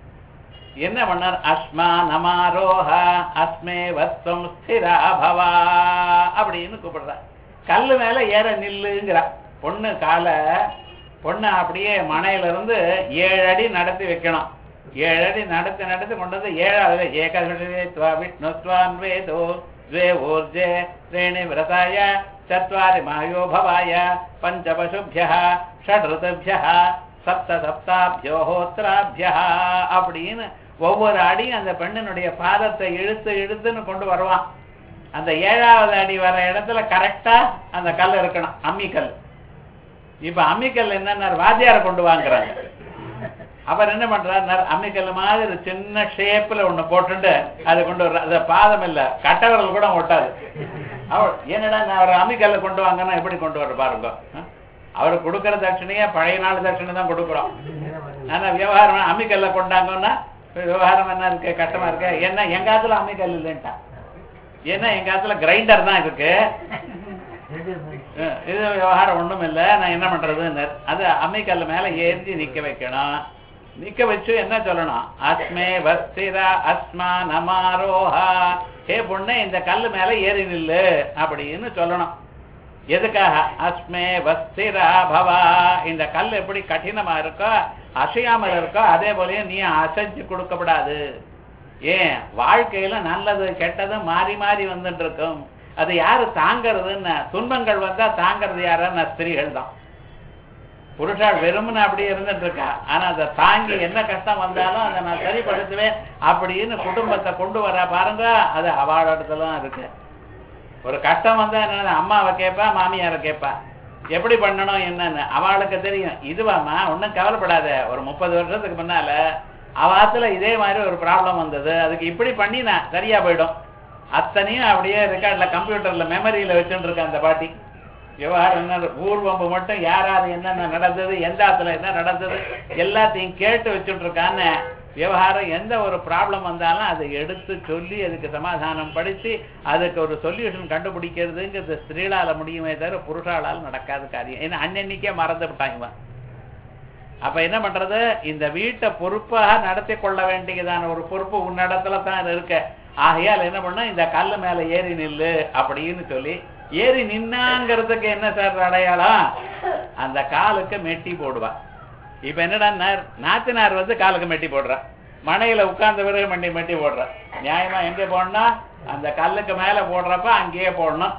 S6: என்ன பண்ணார் அஸ்மா நமாரோஹ அஸ்மே வஸ்தம் ஸ்திரா பவா அப்படின்னு கூப்பிடுறார் கல்லு மேல ஏற நில்லுங்கிறா பொண்ணு காலை பொண்ணு அப்படியே மனையில இருந்து ஏழு அடி நடத்தி வைக்கணும் ஏழு அடி நடத்தி நடத்தி கொண்டு வந்து ஏழாவது ஏகாதே துவா விஷ்ணு துவான் வேதோ द्वे ऊर्जे त्रीणि व्रताय चत्वारि मायो भवाय पञ्चपशुभ्यः षड् ऋतुभ्यः சப்த சப்தாபியோஹோத்ராபியா அப்படின்னு ஒவ்வொரு அடியும் அந்த பெண்ணினுடைய பாதத்தை இழுத்து இழுத்துன்னு கொண்டு வருவான் அந்த ஏழாவது அடி வர இடத்துல கரெக்டா அந்த கல் இருக்கணும் அம்மிக்கல் இப்ப அம்மிக்கல் என்னன்னா வாத்தியாரை கொண்டு வாங்குறாங்க அவர் என்ன பண்றாரு அம்மிக்கல் மாதிரி ஒரு சின்ன ஷேப்ல ஒண்ணு போட்டுட்டு அது கொண்டு வர்ற அது பாதம் இல்ல கட்டவர்கள் கூட ஒட்டாது அவர் என்னடா நான் அவர் அம்மிக்கல்ல கொண்டு வாங்கன்னா எப்படி கொண்டு வர பாருங்க ஆ? அவர் கொடுக்கிற தட்சணையே பழைய நாள் தட்சணை தான் கொடுக்குறோம் ஆனா விவகாரம் அம்மிக்கல்ல கொண்டாங்கன்னா விவகாரம் என்ன இருக்கு கட்டமா இருக்கு என்ன எங்க ஆத்துல அம்மிக்கல் இல்லைன்ட்டா ஏன்னா எங்க ஆத்துல கிரைண்டர் தான் இருக்கு அஹ் இது விவகாரம் ஒண்ணும் இல்ல நான் என்ன பண்றதுன்னு அது அம்மிக்கல்ல மேல ஏந்தி நிக்க வைக்கணும் நிக்க வச்சு என்ன சொல்லணும் அஸ்மே வஸ்திரா அஸ்மா நமாரோஹா ஹே பொண்ணே இந்த கல்லு மேல ஏறி நில்லு அப்படின்னு சொல்லணும் எதுக்காக அஸ்மே வஸ்திரா பவா இந்த கல் எப்படி கடினமா இருக்கோ அசையாமல் இருக்கோ அதே போலயே நீ அசைஞ்சு கொடுக்கப்படாது ஏன் வாழ்க்கையில நல்லது கெட்டது மாறி மாறி வந்துட்டு இருக்கும் அது யாரு தாங்கிறதுன்னு துன்பங்கள் வந்தா தாங்கிறது யாருன்னா ஸ்திரீகள் தான் புருஷால் வெறும்னு அப்படியே இருந்துட்டு இருக்கா ஆனா அதை தாங்கி என்ன கஷ்டம் வந்தாலும் அதை நான் சரிப்படுத்துவேன் அப்படின்னு குடும்பத்தை கொண்டு வர பாருங்க அது அவளோட இடத்துல தான் இருக்கு ஒரு கஷ்டம் வந்தா என்ன அம்மாவை கேட்பா மாமியாரை கேட்பா எப்படி பண்ணணும் என்னன்னு அவளுக்கு தெரியும் இதுவாம்மா ஒன்றும் கவலைப்படாத ஒரு முப்பது வருஷத்துக்கு முன்னால அவாத்துல இதே மாதிரி ஒரு ப்ராப்ளம் வந்தது அதுக்கு இப்படி பண்ணினா சரியா போயிடும் அத்தனையும் அப்படியே ரெக்கார்ட்ல கம்ப்யூட்டர்ல மெமரியில வச்சுட்டு இருக்க அந்த பாட்டி விவகாரம் என்ன ஊர்வம்பு மட்டும் யார் யார் என்னென்ன நடந்தது எந்த ஆத்துல என்ன நடந்தது எல்லாத்தையும் கேட்டு வச்சுட்டு இருக்கான்னு விவகாரம் எந்த ஒரு ப்ராப்ளம் வந்தாலும் அதை எடுத்து சொல்லி அதுக்கு சமாதானம் படித்து அதுக்கு ஒரு சொல்யூஷன் கண்டுபிடிக்கிறதுங்கிறது ஸ்திரீலால முடியுமே தவிர புருஷாலால் நடக்காத காரியம் ஏன்னா அன்னன்னைக்கே மறந்து விட்டாங்க இவன். அப்ப என்ன பண்றது இந்த வீட்டை பொறுப்பாக நடத்தி கொள்ள வேண்டியதான ஒரு பொறுப்பு உன்னிடத்துல தான் இருக்க ஆகையால் என்ன பண்ண இந்த கல்லு மேல ஏறி நில்லு அப்படின்னு சொல்லி ஏறி நின்னாங்கிறதுக்கு என்ன சார் அடையாளம் அந்த காலுக்கு மெட்டி போடுவா இப்ப என்னடா நாத்தினார் வந்து காலுக்கு மெட்டி போடுறா மனையில உட்கார்ந்த பிறகு மெட்டி மெட்டி போடுறா நியாயமா எங்க போடணும் அந்த கல்லுக்கு மேல போடுறப்ப அங்கேயே போடணும்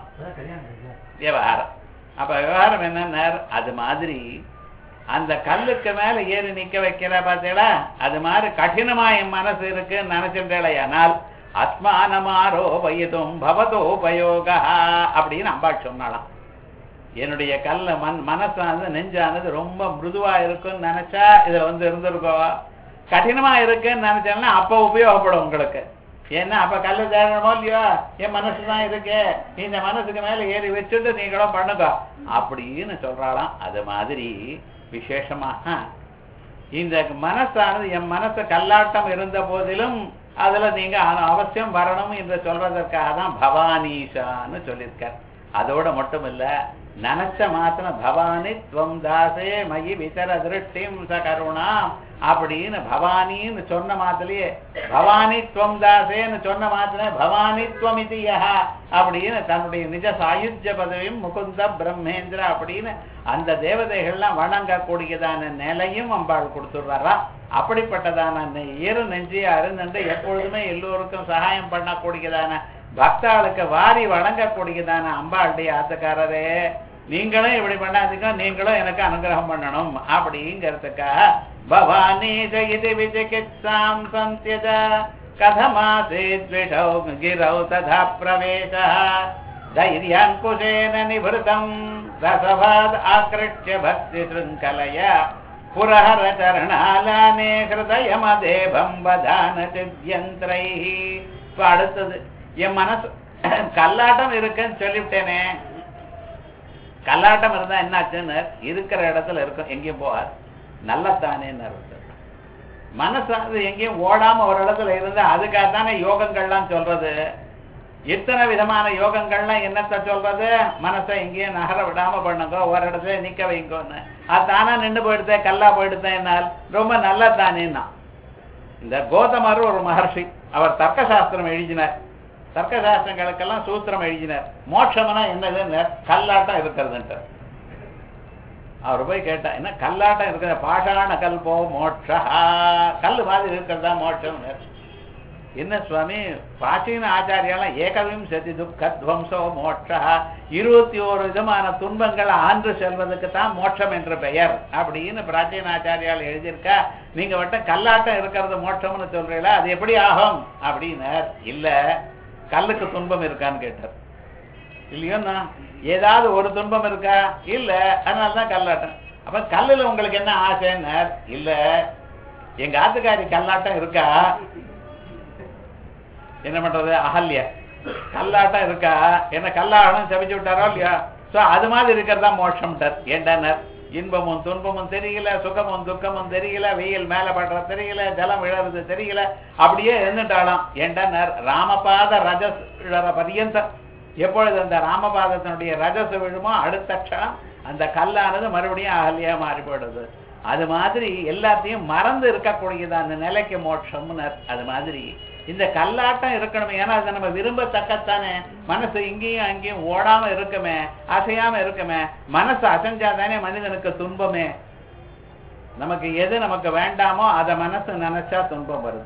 S6: விவகாரம் அப்ப விவகாரம் என்னன்னா அது மாதிரி அந்த கல்லுக்கு மேல ஏறி நிக்க வைக்கிற பார்த்தீங்களா அது மாதிரி கடினமா என் மனசு இருக்குன்னு நினைச்சிட்டேலையானால் அஸ்மானமாரோ பயதும் பவதோ உபயோகா அப்படின்னு அம்பாள் சொன்னாலாம் என்னுடைய கல்ல மண் மனசானது நெஞ்சானது ரொம்ப மிருதுவா இருக்குன்னு நினைச்சா இதுல வந்து இருந்திருக்கோ கடினமா இருக்குன்னு நினைச்சேன்னா அப்ப உபயோகப்படும் உங்களுக்கு ஏன்னா அப்ப கல்லு தேடணுமோ இல்லையோ என் மனசு தான் இருக்கு இந்த மனசுக்கு மேல ஏறி வச்சுட்டு நீங்களும் பண்ணுங்க அப்படின்னு சொல்றாளாம் அது மாதிரி விசேஷமாக இந்த மனசானது என் மனசு கல்லாட்டம் இருந்த போதிலும் அதுல நீங்க அ- அவசியம் வரணும் என்று சொல்றதற்காக தான் பவானீஷான்னு சொல்லியிருக்கார் அதோட மட்டும் இல்ல நினைச்ச மாத்திரம் பவானி துவம் தாசே மயி விசர திருஷ்டிம் ச கருணாம் அப்படின்னு பவானின்னு சொன்ன மாத்திலேயே பவானி துவம் தாசேன்னு சொன்ன மாத்திரம் பவானி துவமிதி யஹ அப்படின்னு தன்னுடைய நிஜ சாயுஜ்ய பதவியும் முகுந்த பிரம்மேந்திர அப்படின்னு அந்த தேவதைகள்லாம் வணங்கக்கூடியதான நிலையும் அம்பாள் கொடுத்துடுறாரா அப்படிப்பட்டதான நெ- இரு நெஞ்சி அருநன்று எப்பொழுதுமே எல்லோருக்கும் சகாயம் பண்ணக்கூடியதான பக்தாளுக்கு வாரி வணங்கக்கூடியதான அம்பாளுடைய ஆத்துக்காரரே நீங்களும் இப்படி பண்ணாதீங்க நீங்களும் எனக்கு அனுகிரகம் பண்ணணும் அப்படிங்கிறதுக்காக பவானி ஜெயிதி விஜிகித்சாம் சந்தியஜ கதமாசேத்விஷௌ கிரௌ ததா பிரவேச தைரியாங்குஷேன நிவృతం ரசவாத் ஆக்ருஷ்ய பக்தி శృంఖலயா புரஹர சரணாலானே ஹிருதயமதேபம் வதான சித்யந்திரை இப்ப அடுத்தது என் மனசு கல்லாட்டம் இருக்குன்னு சொல்லிவிட்டேனே கல்லாட்டம் இருந்தா என்னாச்சுன்னு இருக்கிற இடத்துல இருக்கும் எங்கேயும் போகாது நல்லத்தானேன்னு அர்த்தம் மனசானது எங்கேயும் ஓடாம ஒரு இடத்துல இருந்தா அதுக்காகத்தானே யோகங்கள்லாம் சொல்றது இத்தனை விதமான யோகங்கள்லாம் என்னத்த சொல்றது மனசை எங்கேயும் நகர விடாம பண்ணுங்க ஒரு இடத்துல நிக்க வைங்கன்னு அது தானா நின்று போயிடுதே கல்லா போயிடுதே என்னால் ரொம்ப நல்லா தானேன்னா இந்த கோதமர் ஒரு மகர்ஷி அவர் தர்க்க சாஸ்திரம் எழுதினார் தர்க்க சாஸ்திரங்களுக்கெல்லாம் சூத்திரம் எழுதினார் மோட்சம்னா என்னதுன்னு கல்லாட்டம் இருக்கிறதுன்ட்டு அவர் போய் கேட்டா என்ன கல்லாட்டம் இருக்கிற பாஷாண கல்போ மோட்சா கல் மாதிரி இருக்கிறதா மோட்சம் என்ன சுவாமி பிராச்சீன ஆச்சாரியாலாம் ஏகவிம்சதி துக்கத்வம்சோ மோட்சா இருபத்தி ஓரு விதமான துன்பங்களை ஆண்டு செல்வதற்கு தான் மோட்சம் என்ற பெயர் அப்படின்னு பிராச்சீன ஆச்சாரியால் எழுதியிருக்கா நீங்க வட்ட கல்லாட்டம் இருக்கிறது மோட்சம்னு சொல்றீங்களா அது எப்படி ஆகும் அப்படின்னார் இல்ல கல்லுக்கு துன்பம் இருக்கான்னு கேட்டார் இல்லையோண்ணா ஏதாவது ஒரு துன்பம் இருக்கா இல்ல அதனால தான் கல்லாட்டம் அப்ப கல்லுல உங்களுக்கு என்ன ஆசைன்னார் இல்ல எங்க ஆத்துக்காரி கல்லாட்டம் இருக்கா என்ன பண்றது அகல்யா கல்லாட்டம் இருக்கா என்ன கல்லாட்டம் சபிச்சு விட்டாரோ இல்லையா சோ அது மாதிரி இருக்கிறதா மோட்சம்ட்டார் ஏண்டானர் இன்பமும் துன்பமும் தெரியல சுகமும் துக்கமும் தெரியல வெயில் மேல படுற தெரியல ஜலம் விழறது தெரியல அப்படியே இருந்துட்டாலாம் ஏண்டானர் ராமபாத ரஜஸ் விழற பரியந்தம் எப்பொழுது அந்த ராமபாதத்தினுடைய ரஜஸ் விழுமோ அடுத்த க்ஷணம் அந்த கல்லானது மறுபடியும் அகல்யா மாறி போயிடுது அது மாதிரி எல்லாத்தையும் மறந்து இருக்கக்கூடியது அந்த நிலைக்கு மோட்சம்னு அது மாதிரி இந்த கல்லாட்டம் இருக்கணுமே ஏன்னா அதை நம்ம விரும்பத்தக்கத்தானே மனசு இங்கேயும் அங்கேயும் ஓடாம இருக்குமே அசையாம இருக்குமே மனசு அசைஞ்சாதானே மனிதனுக்கு துன்பமே நமக்கு எது நமக்கு வேண்டாமோ அதை மனசு நினைச்சா துன்பம் வருது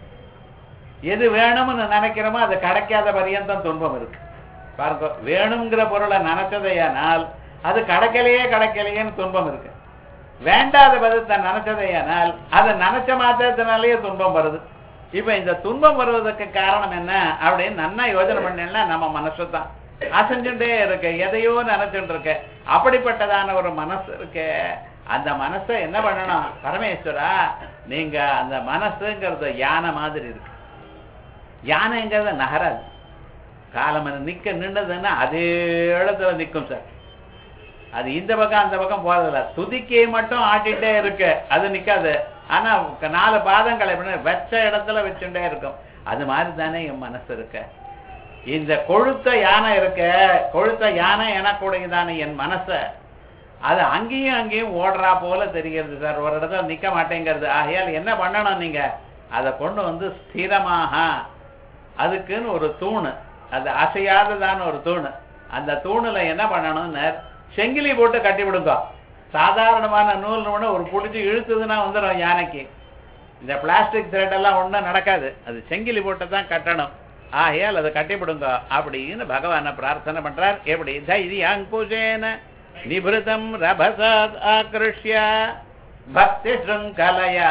S6: எது வேணும்னு நினைக்கிறோமோ அது கிடைக்காத பரியந்தம் துன்பம் இருக்கு பாருங்க வேணுங்கிற பொருளை நினைச்சதையானால் அது கிடைக்கலையே கிடைக்கலையேன்னு துன்பம் இருக்கு வேண்டாத பதத்தை நினைச்சதையானால் அதை நினைச்ச மாத்திரத்தினாலேயே துன்பம் வருது இப்ப இந்த துன்பம் வருவதற்கு காரணம் என்ன அப்படின்னு நன்னா யோசனை பண்ணா நம்ம மனசு தான் அசைஞ்சுட்டே இருக்கு எதையோ நினைச்சுட்டு இருக்கு அப்படிப்பட்டதான ஒரு மனசு இருக்கு அந்த மனசை என்ன பண்ணணும் பரமேஸ்வரா நீங்க அந்த மனசுங்கிறது யானை மாதிரி இருக்கு யானைங்கிறது நகராது காலம் நிக்க நின்றதுன்னா அதே இடத்துல நிக்கும் சார் அது இந்த பக்கம் அந்த பக்கம் போறதில்ல துதிக்கை மட்டும் ஆட்டிட்டே இருக்கு அது நிக்காது ஆனா நாலு பாதங்களை எப்படி வச்ச இடத்துல வச்சுட்டே இருக்கும் அது மாதிரி தானே என் மனசு இருக்க இந்த கொழுத்த யானை இருக்க கொழுத்த யானை எனக்கூடியதான என் மனச அது அங்கேயும் அங்கேயும் ஓடுறா போல தெரிகிறது சார் ஒரு இடத்துல நிக்க மாட்டேங்கிறது ஆகையால் என்ன பண்ணணும் நீங்க அதை கொண்டு வந்து ஸ்திரமாக அதுக்குன்னு ஒரு தூணு அது அசையாததான ஒரு தூணு அந்த தூணுல என்ன பண்ணணும்னு செங்கிலி போட்டு கட்டி விடுங்க சாதாரணமான நூல் ஒண்ணு ஒரு பிடிச்சி இழுத்துதுன்னா வந்துடும் யானைக்கு இந்த பிளாஸ்டிக் த்ரெட் எல்லாம் ஒண்ணும் நடக்காது அது செங்கிலி போட்டு தான் கட்டணும் ஆகையால் அதை கட்டிவிடுங்க அப்படின்னு பகவானை பிரார்த்தனை பண்றார் எப்படி தைரியாங்குஷேன நிபிருதம் ரபசாத் ஆக்ருஷ்ய பக்தி ஸ்ருங்கலயா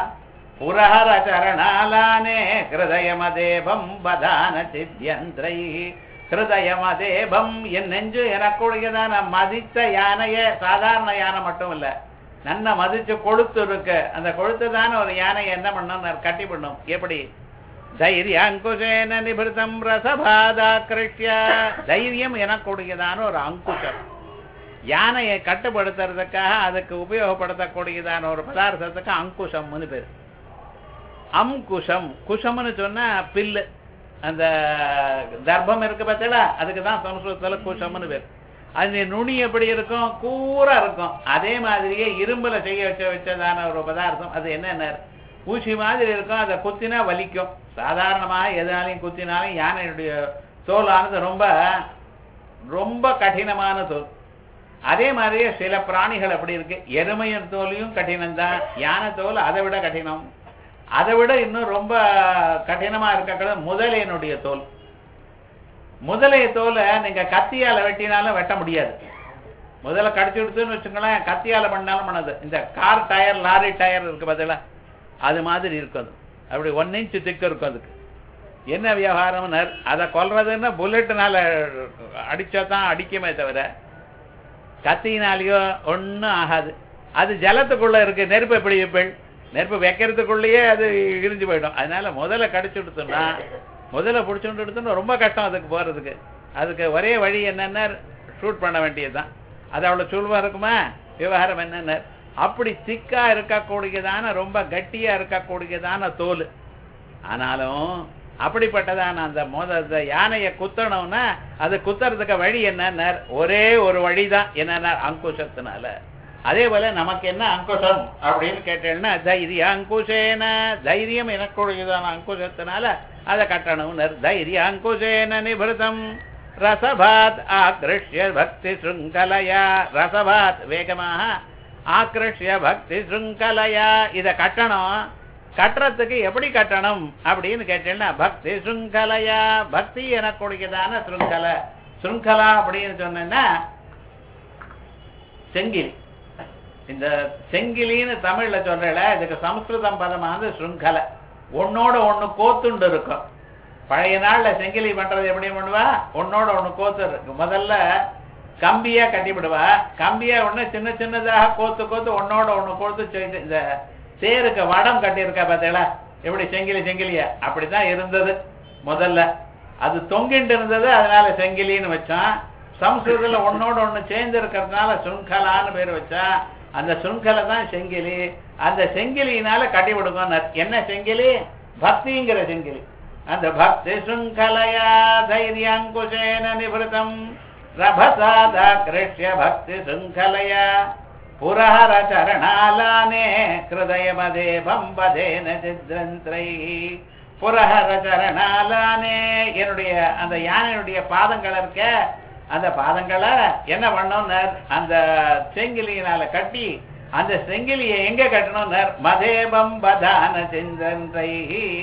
S6: புரஹர சரணாலானே ஹிருதயமதேபம் பதான சித்தியந்திரை ஹிருதயமதேபம் என் நெஞ்சு எனக்குடையதான மதித்த யானைய சாதாரண யானை மட்டும் இல்ல நன்ன மதிச்சு கொழுத்து இருக்கு அந்த கொழுத்து தானே ஒரு யானையை என்ன பண்ணும் கட்டி பண்ணும் எப்படி தைரியாங்குஷேன நிபிருத்தம் ரசபாதாக்கிருஷ்ய தைரியம் எனக்கூடியதான ஒரு அங்குஷம் யானையை கட்டுப்படுத்துறதுக்காக அதுக்கு உபயோகப்படுத்தக்கூடியதான ஒரு பதார்த்தத்துக்கு அங்குஷம்னு பேர் அம்குஷம் குஷம்னு சொன்னா பில்லு அந்த தர்ப்பம் இருக்கு பார்த்தீங்களா அதுக்கு தான் சம்ஸ்கிருதத்துல கூச்சம்னு பேர் அது நுனி எப்படி இருக்கும் கூரா இருக்கும் அதே மாதிரியே இரும்புல செய்ய வச்ச வச்சதான ஒரு பதார்த்தம் அது என்னென்ன ஊசி மாதிரி இருக்கும் அதை குத்தினா வலிக்கும் சாதாரணமாக எதனாலையும் குத்தினாலும் யானையுடைய தோலானது ரொம்ப ரொம்ப கடினமான தோல் அதே மாதிரியே சில பிராணிகள் அப்படி இருக்கு எருமையின் தோலையும் கடினம் தான் யானை தோல் அதை விட கடினம் அதை விட இன்னும் ரொம்ப கடினமா இருக்க முதலையினுடைய தோல் முதலைய தோலை நீங்க கத்தியால வெட்டினாலும் வெட்ட முடியாது முதல்ல கடிச்சு விடுத்துன்னு வச்சுங்களேன் கத்தியால பண்ணாலும் பண்ணது இந்த கார் டயர் லாரி டயர் இருக்கு பார்த்தீங்களா அது மாதிரி இருக்கும் அது அப்படி ஒன் இன்ச் திக்கு இருக்கும் அதுக்கு என்ன விவகாரம்னர் அதை கொல்றதுன்னா புல்லட்டுனால அடிச்சா தான் அடிக்குமே தவிர கத்தியினாலேயோ ஒன்றும் ஆகாது அது ஜலத்துக்குள்ள இருக்கு நெருப்பு எப்படி வைப்பேள் நெருப்பு வைக்கிறதுக்குள்ளேயே அது இரிஞ்சு போயிடும் அதனால முதல்ல கடிச்சு விடுத்தோம்னா முதல்ல பிடிச்சுட்டு எடுத்தோம்னா ரொம்ப கஷ்டம் அதுக்கு போறதுக்கு அதுக்கு ஒரே வழி என்னன்னா ஷூட் பண்ண வேண்டியதுதான் அது அவ்வளவு சுழுவா இருக்குமா விவகாரம் என்னென்ன அப்படி திக்கா இருக்கக்கூடியதான ரொம்ப கட்டியா இருக்கக்கூடியதான தோல் ஆனாலும் அப்படிப்பட்டதான அந்த மோத அந்த யானையை குத்தணும்னா அது குத்துறதுக்கு வழி என்னன்னா ஒரே ஒரு வழிதான் என்னன்னா அங்குஷத்தினால அதே போல நமக்கு என்ன அங்குஷம் அப்படின்னு கேட்டேன்னா தைரிய அங்குஷேன தைரியம் எனக்குரியதான அங்குஷத்தினால அதை கட்டணும்னு தைரிய அங்குஷேன நிபிருதம் ரசபாத் ஆக்ருஷ்ய பக்தி சுங்கலையா ரசபாத் வேகமாக ஆக்ருஷ்ய பக்தி சுங்கலையா இதை கட்டணும் கட்டுறதுக்கு எப்படி கட்டணும் அப்படின்னு கேட்டீங்கன்னா பக்தி சுங்கலையா பக்தி எனக்கூடியதான சுருங்கலை சுருங்கலா அப்படின்னு சொன்னா செங்கிலி இந்த செங்கிலின்னு தமிழ்ல சொல்றல இதுக்கு சமஸ்கிருதம் பதமானது சுருங்கலை ஒன்னோட ஒண்ணு கோத்துண்டு இருக்கும் பழைய நாள்ல செங்கிலி பண்றது எப்படி பண்ணுவா ஒன்னோட ஒண்ணு கோத்து இருக்கு முதல்ல கம்பியா கட்டிவிடுவா கம்பியா ஒண்ணு சின்ன சின்னதாக கோத்து கோத்து ஒன்னோட ஒண்ணு கோத்து செய்து இந்த தேருக்கு வடம் கட்டியிருக்கா பார்த்தீங்களா எப்படி செங்கிலி செங்கிலியா அப்படிதான் இருந்தது முதல்ல அது தொங்கிட்டு இருந்தது அதனால செங்கிலின்னு வச்சான் சம்ஸ்கிருதத்துல ஒன்னோட ஒண்ணு சேர்ந்து இருக்கிறதுனால சுங்கலான்னு பேர் வச்சா அந்த சுங்கலை தான் செங்கிலி அந்த செங்கிலியினால கட்டி விடுங்க என்ன செங்கிலி பக்திங்கிற செங்கிலி அந்த பக்தி சுங்கலையா தைரியாங்குஷேன நிபிருதம் ரபசாதா கிருஷ்ய பக்தி சுங்கலையா புரஹர சரணாலானே ஹிருதயமதே பம்பதேன சித்ரந்திரை புரஹர சரணாலானே என்னுடைய அந்த யானையுடைய பாதங்கள் இருக்க அந்த பாதங்களை என்ன பண்ணோம்னர் அந்த செங்கிலியினால கட்டி அந்த செங்கிலியை எங்க கட்டணும்னர் மதே பம்பதான சிந்தன்றை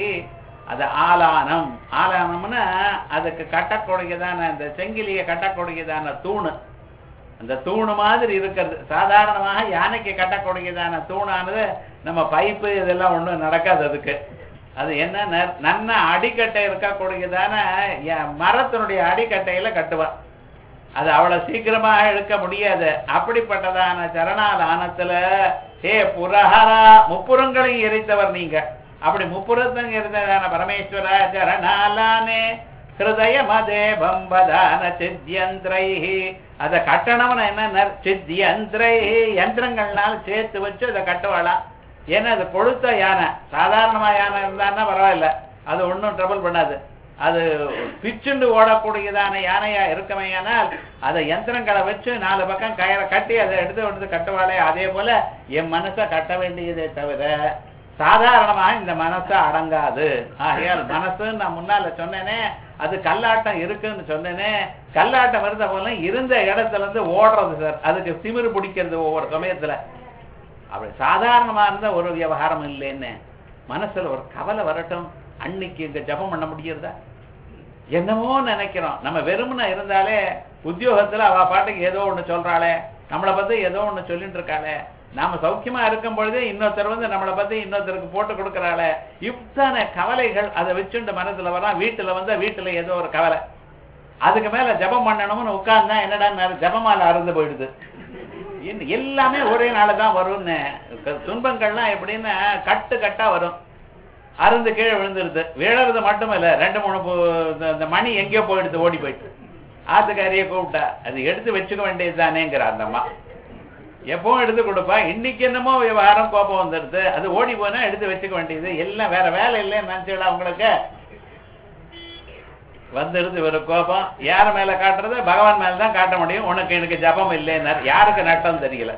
S6: அது ஆலானம் ஆலானம்னா அதுக்கு கட்டக்கூடியதான அந்த செங்கிலியை கட்டக்கூடியதான தூணு அந்த தூணு மாதிரி இருக்கிறது சாதாரணமாக யானைக்கு கட்டக்கூடியதான தூணானது நம்ம பைப்பு இதெல்லாம் ஒண்ணும் நடக்காது அதுக்கு அது என்ன நன்ன அடிக்கட்டை இருக்கக்கூடியதான மரத்தினுடைய அடிக்கட்டையில கட்டுவா அது அவ்வளவு சீக்கிரமாக எடுக்க முடியாது அப்படிப்பட்டதான சரணாலானத்துல ஹே புரஹரா முப்புறங்களையும் எரித்தவர் நீங்க அப்படி முப்புறத்தங்க இருந்ததான பரமேஸ்வர சரணாலானே ஹிருதயமதே பம்பதான சித்தியந்திரை அதை கட்டணம்னு என்ன சித்தியந்திரை யந்திரங்கள்னால சேர்த்து வச்சு அதை கட்டுவாளாம் ஏன்னா அது கொழுத்த யானை சாதாரணமா யானை இருந்தான்னா பரவாயில்ல அது ஒன்றும் ட்ரபிள் பண்ணாது அது பிச்சுண்டு ஓடக்கூடியதான யானையா இருக்கமையானால் அதை யந்திரங்களை வச்சு நாலு பக்கம் கயிறை கட்டி அதை எடுத்து எடுத்து கட்டுவாளே அதே போல என் மனசை கட்ட வேண்டியதே தவிர சாதாரணமாக இந்த மனசு அடங்காது ஆகையால் மனசுன்னு நான் முன்னால சொன்னேனே அது கல்லாட்டம் இருக்குன்னு சொன்னேனே கல்லாட்டம் இருந்த போல இருந்த இடத்துல இருந்து ஓடுறது சார் அதுக்கு திமிரு பிடிக்கிறது ஒவ்வொரு சமயத்துல அப்படி சாதாரணமா இருந்த ஒரு விவகாரம் இல்லைன்னு மனசுல ஒரு கவலை வரட்டும் அன்னைக்கு இங்க ஜபம் பண்ண முடியறதா என்னமோ நினைக்கிறோம் நம்ம வெறுமனை இருந்தாலே உத்தியோகத்துல அவ பாட்டுக்கு ஏதோ ஒண்ணு சொல்றாளே நம்மளை பத்தி ஏதோ ஒண்ணு சொல்லிட்டு இருக்காளே நாம சௌக்கியமா இருக்கும் பொழுதே இன்னொருத்தர் வந்து நம்மளை பத்தி இன்னொருத்தருக்கு போட்டு கொடுக்கறாளே இத்தனை கவலைகள் அதை வச்சுட்டு மனசுல வரா வீட்டுல வந்தா வீட்டுல ஏதோ ஒரு கவலை அதுக்கு மேல ஜபம் பண்ணணும்னு உட்கார்ந்தா என்னடா ஜபமால அறுந்து போயிடுது இன்னும் எல்லாமே ஒரே நாள் தான் வரும்னு துன்பங்கள்லாம் எப்படின்னா கட்டு கட்டா வரும் அருந்து கீழே விழுந்துருது விழறது மட்டும் இல்ல ரெண்டு மூணு இந்த மணி எங்கேயோ போயிடுது ஓடி போயிட்டு ஆத்துக்காரிய கூப்பிட்டா அது எடுத்து வச்சுக்க வேண்டியது தானேங்கிற அந்த அம்மா எப்பவும் எடுத்து கொடுப்பா இன்னைக்கு என்னமோ விவகாரம் கோபம் வந்துடுது அது ஓடி போனா எடுத்து வச்சுக்க வேண்டியது எல்லாம் வேற வேலை இல்லைன்னு நினைச்சுடா உங்களுக்கு வந்துடுது ஒரு கோபம் யார் மேல காட்டுறது பகவான் மேல தான் காட்ட முடியும் உனக்கு எனக்கு ஜபம் இல்லைன்னார் யாருக்கு நட்டம் தெரியல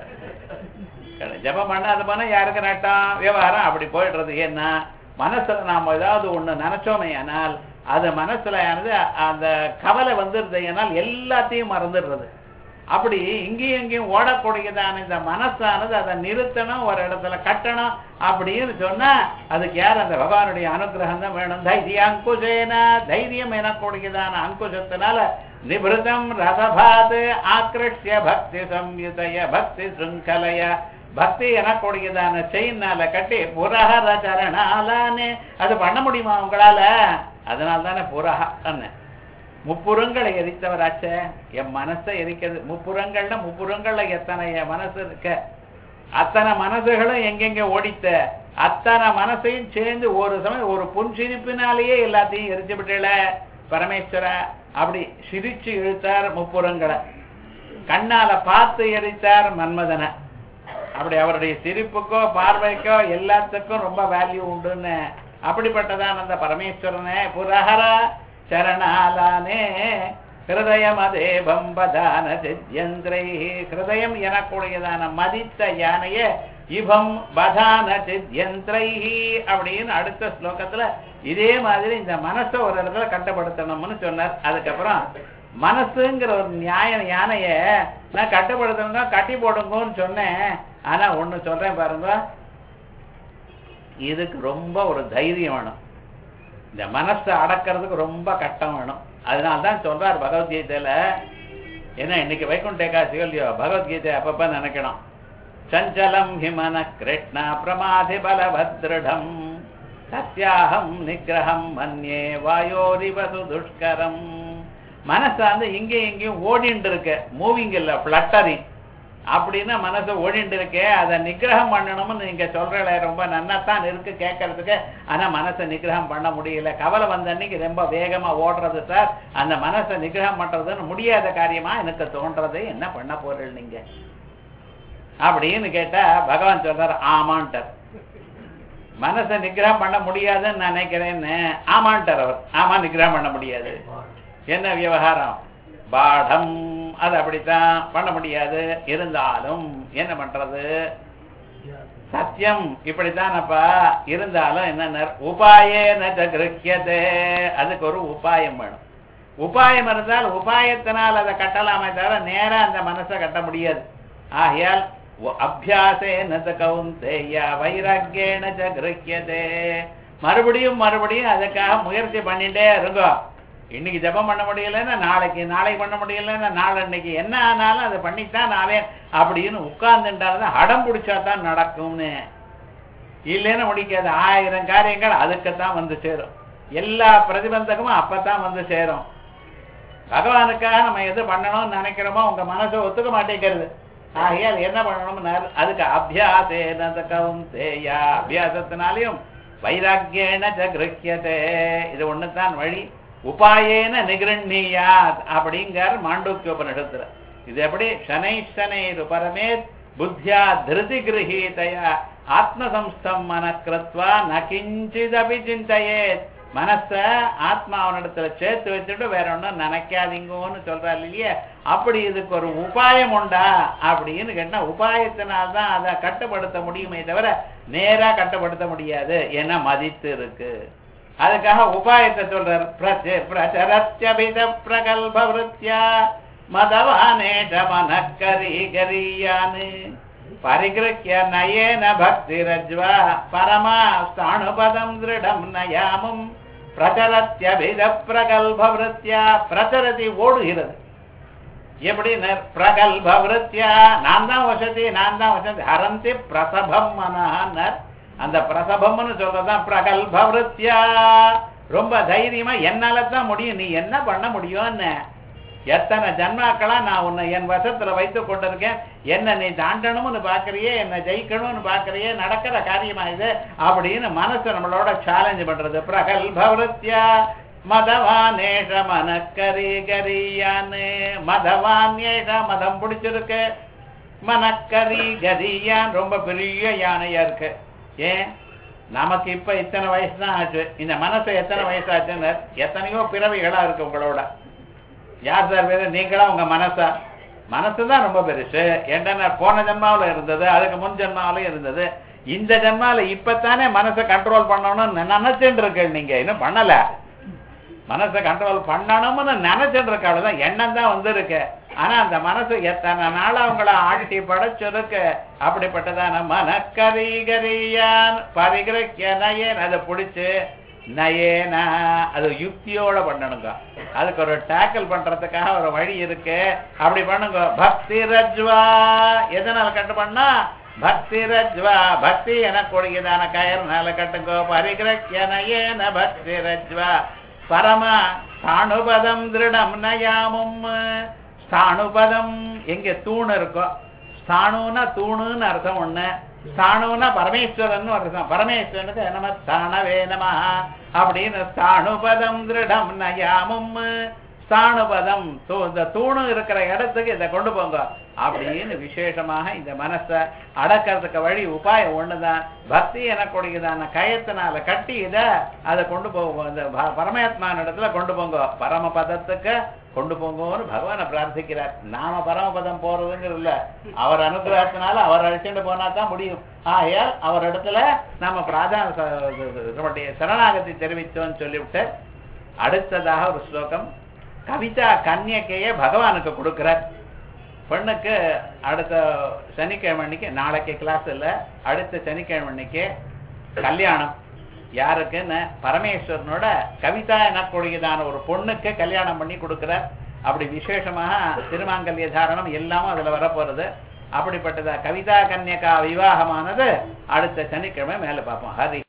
S6: ஜபம் பண்ண அது பண்ண யாருக்கு நட்டம் விவகாரம் அப்படி போயிடுறது ஏன்னா மனசுல நாம ஏதாவது ஒண்ணு நினைச்சோமே ஆனால் அது மனசுல ஆனது அந்த கவலை வந்துருது ஏனால் எல்லாத்தையும் மறந்துடுறது அப்படி இங்கேயும் இங்கேயும் ஓடக்கூடியதான இந்த மனசானது அதை நிறுத்தணும் ஒரு இடத்துல கட்டணும் அப்படின்னு சொன்னா அதுக்கு யார் அந்த பகவானுடைய அனுகிரகம் தான் வேணும் தைரிய அங்குசேன தைரியம் எனக்கூடியதான அங்குசத்தினால நிபிருதம் ரசபாது ஆக்ருஷ்ய பக்தி சம்யுதய பக்தி சுங்கலைய பக்தி எனக்கூடியதான செயினால கட்டி புரஹர சரணாலானே அது பண்ண முடியுமா உங்களால அதனால தானே புரஹ முப்புறங்களை எரித்தவராச்சே என் மனசை எரிக்கிறது முப்புறங்கள்ல முப்புறங்கள்ல எத்தனை என் மனசு இருக்க அத்தனை மனசுகளும் எங்கெங்க ஓடித்த அத்தனை மனசையும் சேர்ந்து ஒரு சமயம் ஒரு புன்சிரிப்பினாலேயே எல்லாத்தையும் எரிச்சு விட்டல பரமேஸ்வர அப்படி சிரிச்சு இழுத்தார் முப்புறங்களை கண்ணால பார்த்து எரித்தார் மன்மதனை அப்படி அவருடைய சிரிப்புக்கோ பார்வைக்கோ எல்லாத்துக்கும் ரொம்ப வேல்யூ உண்டுன்னு அப்படிப்பட்டதான் அந்த பரமேஸ்வரனே புரஹர சரணாலானே ஹிருதயமதே பம்பதான சித்யந்திரை ஹிருதயம் எனக்கூடியதான மதித்த யானைய இவம் பதான சித்யந்திரை அப்படின்னு அடுத்த ஸ்லோகத்துல இதே மாதிரி இந்த மனசை ஒரு இடத்துல கட்டுப்படுத்தணும்னு சொன்னார் அதுக்கப்புறம் மனசுங்கிற ஒரு நியாய யானைய நான் கட்டுப்படுத்தணுங்க கட்டி போடுங்கன்னு சொன்னேன் ஆனா ஒண்ணு சொல்றேன் பாருங்க இதுக்கு ரொம்ப ஒரு தைரியம் வேணும் இந்த மனசை அடக்கிறதுக்கு ரொம்ப கட்டம் வேணும் அதனால்தான் சொல்றார் பகவத்கீதையில ஏன்னா இன்னைக்கு வைகுண்ட ஏகாசி இல்லையோ பகவத்கீதை அப்பப்ப நினைக்கணும் சஞ்சலம் ஹிமன கிருஷ்ணா பிரமாதி பலபத்ருடம் சத்யாகம் நிகிரகம் மன்யே வாயோரிவது துஷ்கரம் மனசாந்து இங்கேயும் இங்கேயும் ஓடிண்டு இருக்க மூவிங் இல்ல பிளட்டரிங் அப்படின்னா மனசை ஓடிண்டு இருக்கே அதை நிகிரகம் பண்ணணும்னு நீங்க சொல்றல ரொம்ப நன்னாத்தான் இருக்கு கேட்கறதுக்கு ஆனா மனசை நிகிரகம் பண்ண முடியல கவலை வந்த அன்னைக்கு ரொம்ப வேகமா ஓடுறது சார் அந்த மனசை நிகிரகம் பண்றதுன்னு முடியாத காரியமா எனக்கு தோன்றது என்ன பண்ண போறீங்க நீங்க அப்படின்னு கேட்டா பகவான் சொல்றாரு ஆமான்ட்டார் மனசை நிகிரகம் பண்ண முடியாதுன்னு நான் நினைக்கிறேன்னு ஆமான்ட்டார் அவர் ஆமா நிகிரகம் பண்ண முடியாது என்ன விவகாரம் பாடம் அது அப்படித்தான் பண்ண முடியாது இருந்தாலும் என்ன பண்றது சத்தியம் இப்படித்தானப்பா இருந்தாலும் என்ன உபாயே கிரகியதே அதுக்கு ஒரு உபாயம் வேணும் உபாயம் இருந்தால் உபாயத்தினால் அதை கட்டலாமே தவிர நேரா அந்த மனசை கட்ட முடியாது ஆகையால் அபியாசேன கவுந்தேயா வைராக்கியேன கிரகியதே மறுபடியும் மறுபடியும் அதுக்காக முயற்சி பண்ணிட்டே இருங்கோ இன்னைக்கு ஜபம் பண்ண முடியலன்னா நாளைக்கு நாளைக்கு பண்ண முடியலன்னா நாளன்னைக்கு என்ன ஆனாலும் அதை பண்ணித்தான் நாளே அப்படின்னு உட்கார்ந்துட்டால்தான் அடம் பிடிச்சா தான் நடக்கும்னு இல்லைன்னு முடிக்காது ஆயிரம் காரியங்கள் அதுக்குத்தான் வந்து சேரும் எல்லா பிரதிபந்தகமும் அப்பதான் வந்து சேரும் பகவானுக்காக நம்ம எது பண்ணணும்னு நினைக்கிறோமோ உங்க மனசை ஒத்துக்க மாட்டேங்கிறது ஆகையால் என்ன பண்ணணும்னு அதுக்கு அபியாசேன கவுந்தேயா அபியாசத்தினாலையும் வைராக்கியேன கிரகியதே இது ஒண்ணுதான் வழி உபாயேன நிகிரண்யாத் அப்படிங்கார் மாண்டூக்கியோபனிஷத்துல இது எப்படி சனை சனை பரமேத் புத்தியா திருதி கிரகீதையா ஆத்மசம்ஸ்தம் மனக்கிருத்வா ந கிஞ்சிதபி சிந்தையேத் மனச ஆத்மா அவனிடத்துல சேர்த்து வச்சுட்டு வேற ஒண்ணும் நினைக்காதீங்கன்னு சொல்றாரு இல்லையா அப்படி இதுக்கு ஒரு உபாயம் உண்டா அப்படின்னு கேட்டா உபாயத்தினால்தான் அதை கட்டுப்படுத்த முடியுமே தவிர நேரா கட்டுப்படுத்த முடியாது ஏன்னா மதித்து இருக்கு அதுக்காக உபாயத்தை சொல்றார் பிரச்சரத்யபித பிரகல்ப விருத்தியா மதவானேஷ மனக்கரி கரியானு பரிகிருக்கிய நயேன பக்தி ரஜ்வா பரமா ஸ்தாணுபதம் திருடம் நயாமும் பிரச்சரத்யபித பிரகல்ப விருத்தியா பிரச்சரதி ஓடுகிறது எப்படி பிரகல்ப விருத்தியா நான் தான் வசதி நான் தான் வசதி ஹரந்தி பிரசபம் மனஹர் அந்த பிரசபம்னு சொல்றதுதான் பிரகல்ப விருத்தியா ரொம்ப தைரியமா என்னால தான் முடியும் நீ என்ன பண்ண முடியும்னு எத்தனை ஜன்மாக்களா நான் உன்னை என் வசத்துல வைத்து கொண்டிருக்கேன் என்ன நீ தாண்டணும்னு பாக்குறியே என்ன ஜெயிக்கணும்னு பாக்குறியே நடக்கிற காரியமா இது அப்படின்னு மனசு நம்மளோட சேலஞ்ச் பண்றது பிரகல்ப விருத்தியா மதவானேஷ மனக்கரி கரியான்னு மதவானேஷ மதம் பிடிச்சிருக்கு மனக்கரி கரியான் ரொம்ப பெரிய யானையா இருக்கு ஏன் நமக்கு இப்ப இத்தனை வயசு தான் ஆச்சு இந்த மனசு எத்தனை வயசு ஆச்சுன்னு எத்தனையோ பிறவிகளா இருக்கு உங்களோட யார் சார் பேரு நீங்களா உங்க மனசா மனசு தான் ரொம்ப பெருசு ஏன்டா போன ஜென்மாவுல இருந்தது அதுக்கு முன் ஜென்மாவிலும் இருந்தது இந்த ஜென்மால இப்பத்தானே மனசை கண்ட்ரோல் பண்ணணும்னு நினைச்சுட்டு இருக்கு நீங்க இன்னும் பண்ணல மனசை கண்ட்ரோல் பண்ணணும்னு நினைச்சிட்டு இருக்க அவ்வளவுதான் எண்ணம் தான் வந்திருக்கு ஆனா அந்த மனசு எத்தனை நாள் அவங்கள ஆட்டி படைச்சிருக்கு அப்படிப்பட்டதான மனக்கரிகரியான் பரிகிரக்கிய நயன் அதை பிடிச்சு நயேனா அது யுக்தியோட பண்ணணுங்க அதுக்கு ஒரு டேக்கிள் பண்றதுக்காக ஒரு வழி இருக்கு அப்படி பண்ணுங்க பக்தி ரஜ்வா எதனால கட்டு பண்ணா பக்தி ரஜ்வா பக்தி எனக்கூடியதான கயர்னால கட்டுங்கோ பரிகிரக்கிய நயேன பக்தி ரஜ்வா பரம ஸ்தாணுபதம் திருடம் நயாமும் ஸ்தாணுபதம் எங்க தூண் இருக்கோ ஸ்தாணுனா தூணுன்னு அர்த்தம் ஒண்ணு ஸ்தாணுனா பரமேஸ்வரன் அர்த்தம் பரமேஸ்வரனுக்கு நம ஸ்தானவே நம அப்படின்னு ஸ்தாணுபதம் திருடம் நயாமும் ஸ்தாணுபதம் தூ- இந்த தூணு இருக்கிற இடத்துக்கு இதை கொண்டு போங்க அப்படின்னு விசேஷமாக இந்த மனசை அடக்கிறதுக்கு வழி உபாயம் ஒண்ணுதான் பக்தி எனக்கூடியதான கயத்தினால கட்டி இதை அதை கொண்டு போங்க இந்த ப- பரமாத்மான இடத்துல கொண்டு போங்க பரமபதத்துக்கு கொண்டு போங்கன்னு பகவானை பிரார்த்திக்கிறார் நாம பரமபதம் போறதுங்கிறது இல்ல அவர் அனுகிரகத்தினால அவர் அழைச்சிட்டு போனா தான் முடியும் ஆகையால் அவர் இடத்துல நாம பிராதான ச- நம்முடைய சரணாகதி தெரிவித்தோம்னு சொல்லிவிட்டு அடுத்ததாக ஒரு ஸ்லோகம் கவிதா கன்யக்கைய பகவானுக்கு கொடுக்கிறார் பெண்ணுக்கு அடுத்த சனிக்கிழமை அன்னைக்கு நாளைக்கு கிளாஸ் இல்ல அடுத்த சனிக்கிழமை அன்னைக்கு கல்யாணம் யாருக்குன்னு பரமேஸ்வரனோட கவிதா எனக்கூடியதான ஒரு பொண்ணுக்கு கல்யாணம் பண்ணி கொடுக்கிறார் அப்படி விசேஷமாக திருமாங்கல்ய தாரணம் எல்லாமும் அதுல வரப்போறது அப்படிப்பட்டதா கவிதா கன்யகா விவாகமானது அடுத்த சனிக்கிழமை மேல பார்ப்போம் ஹரி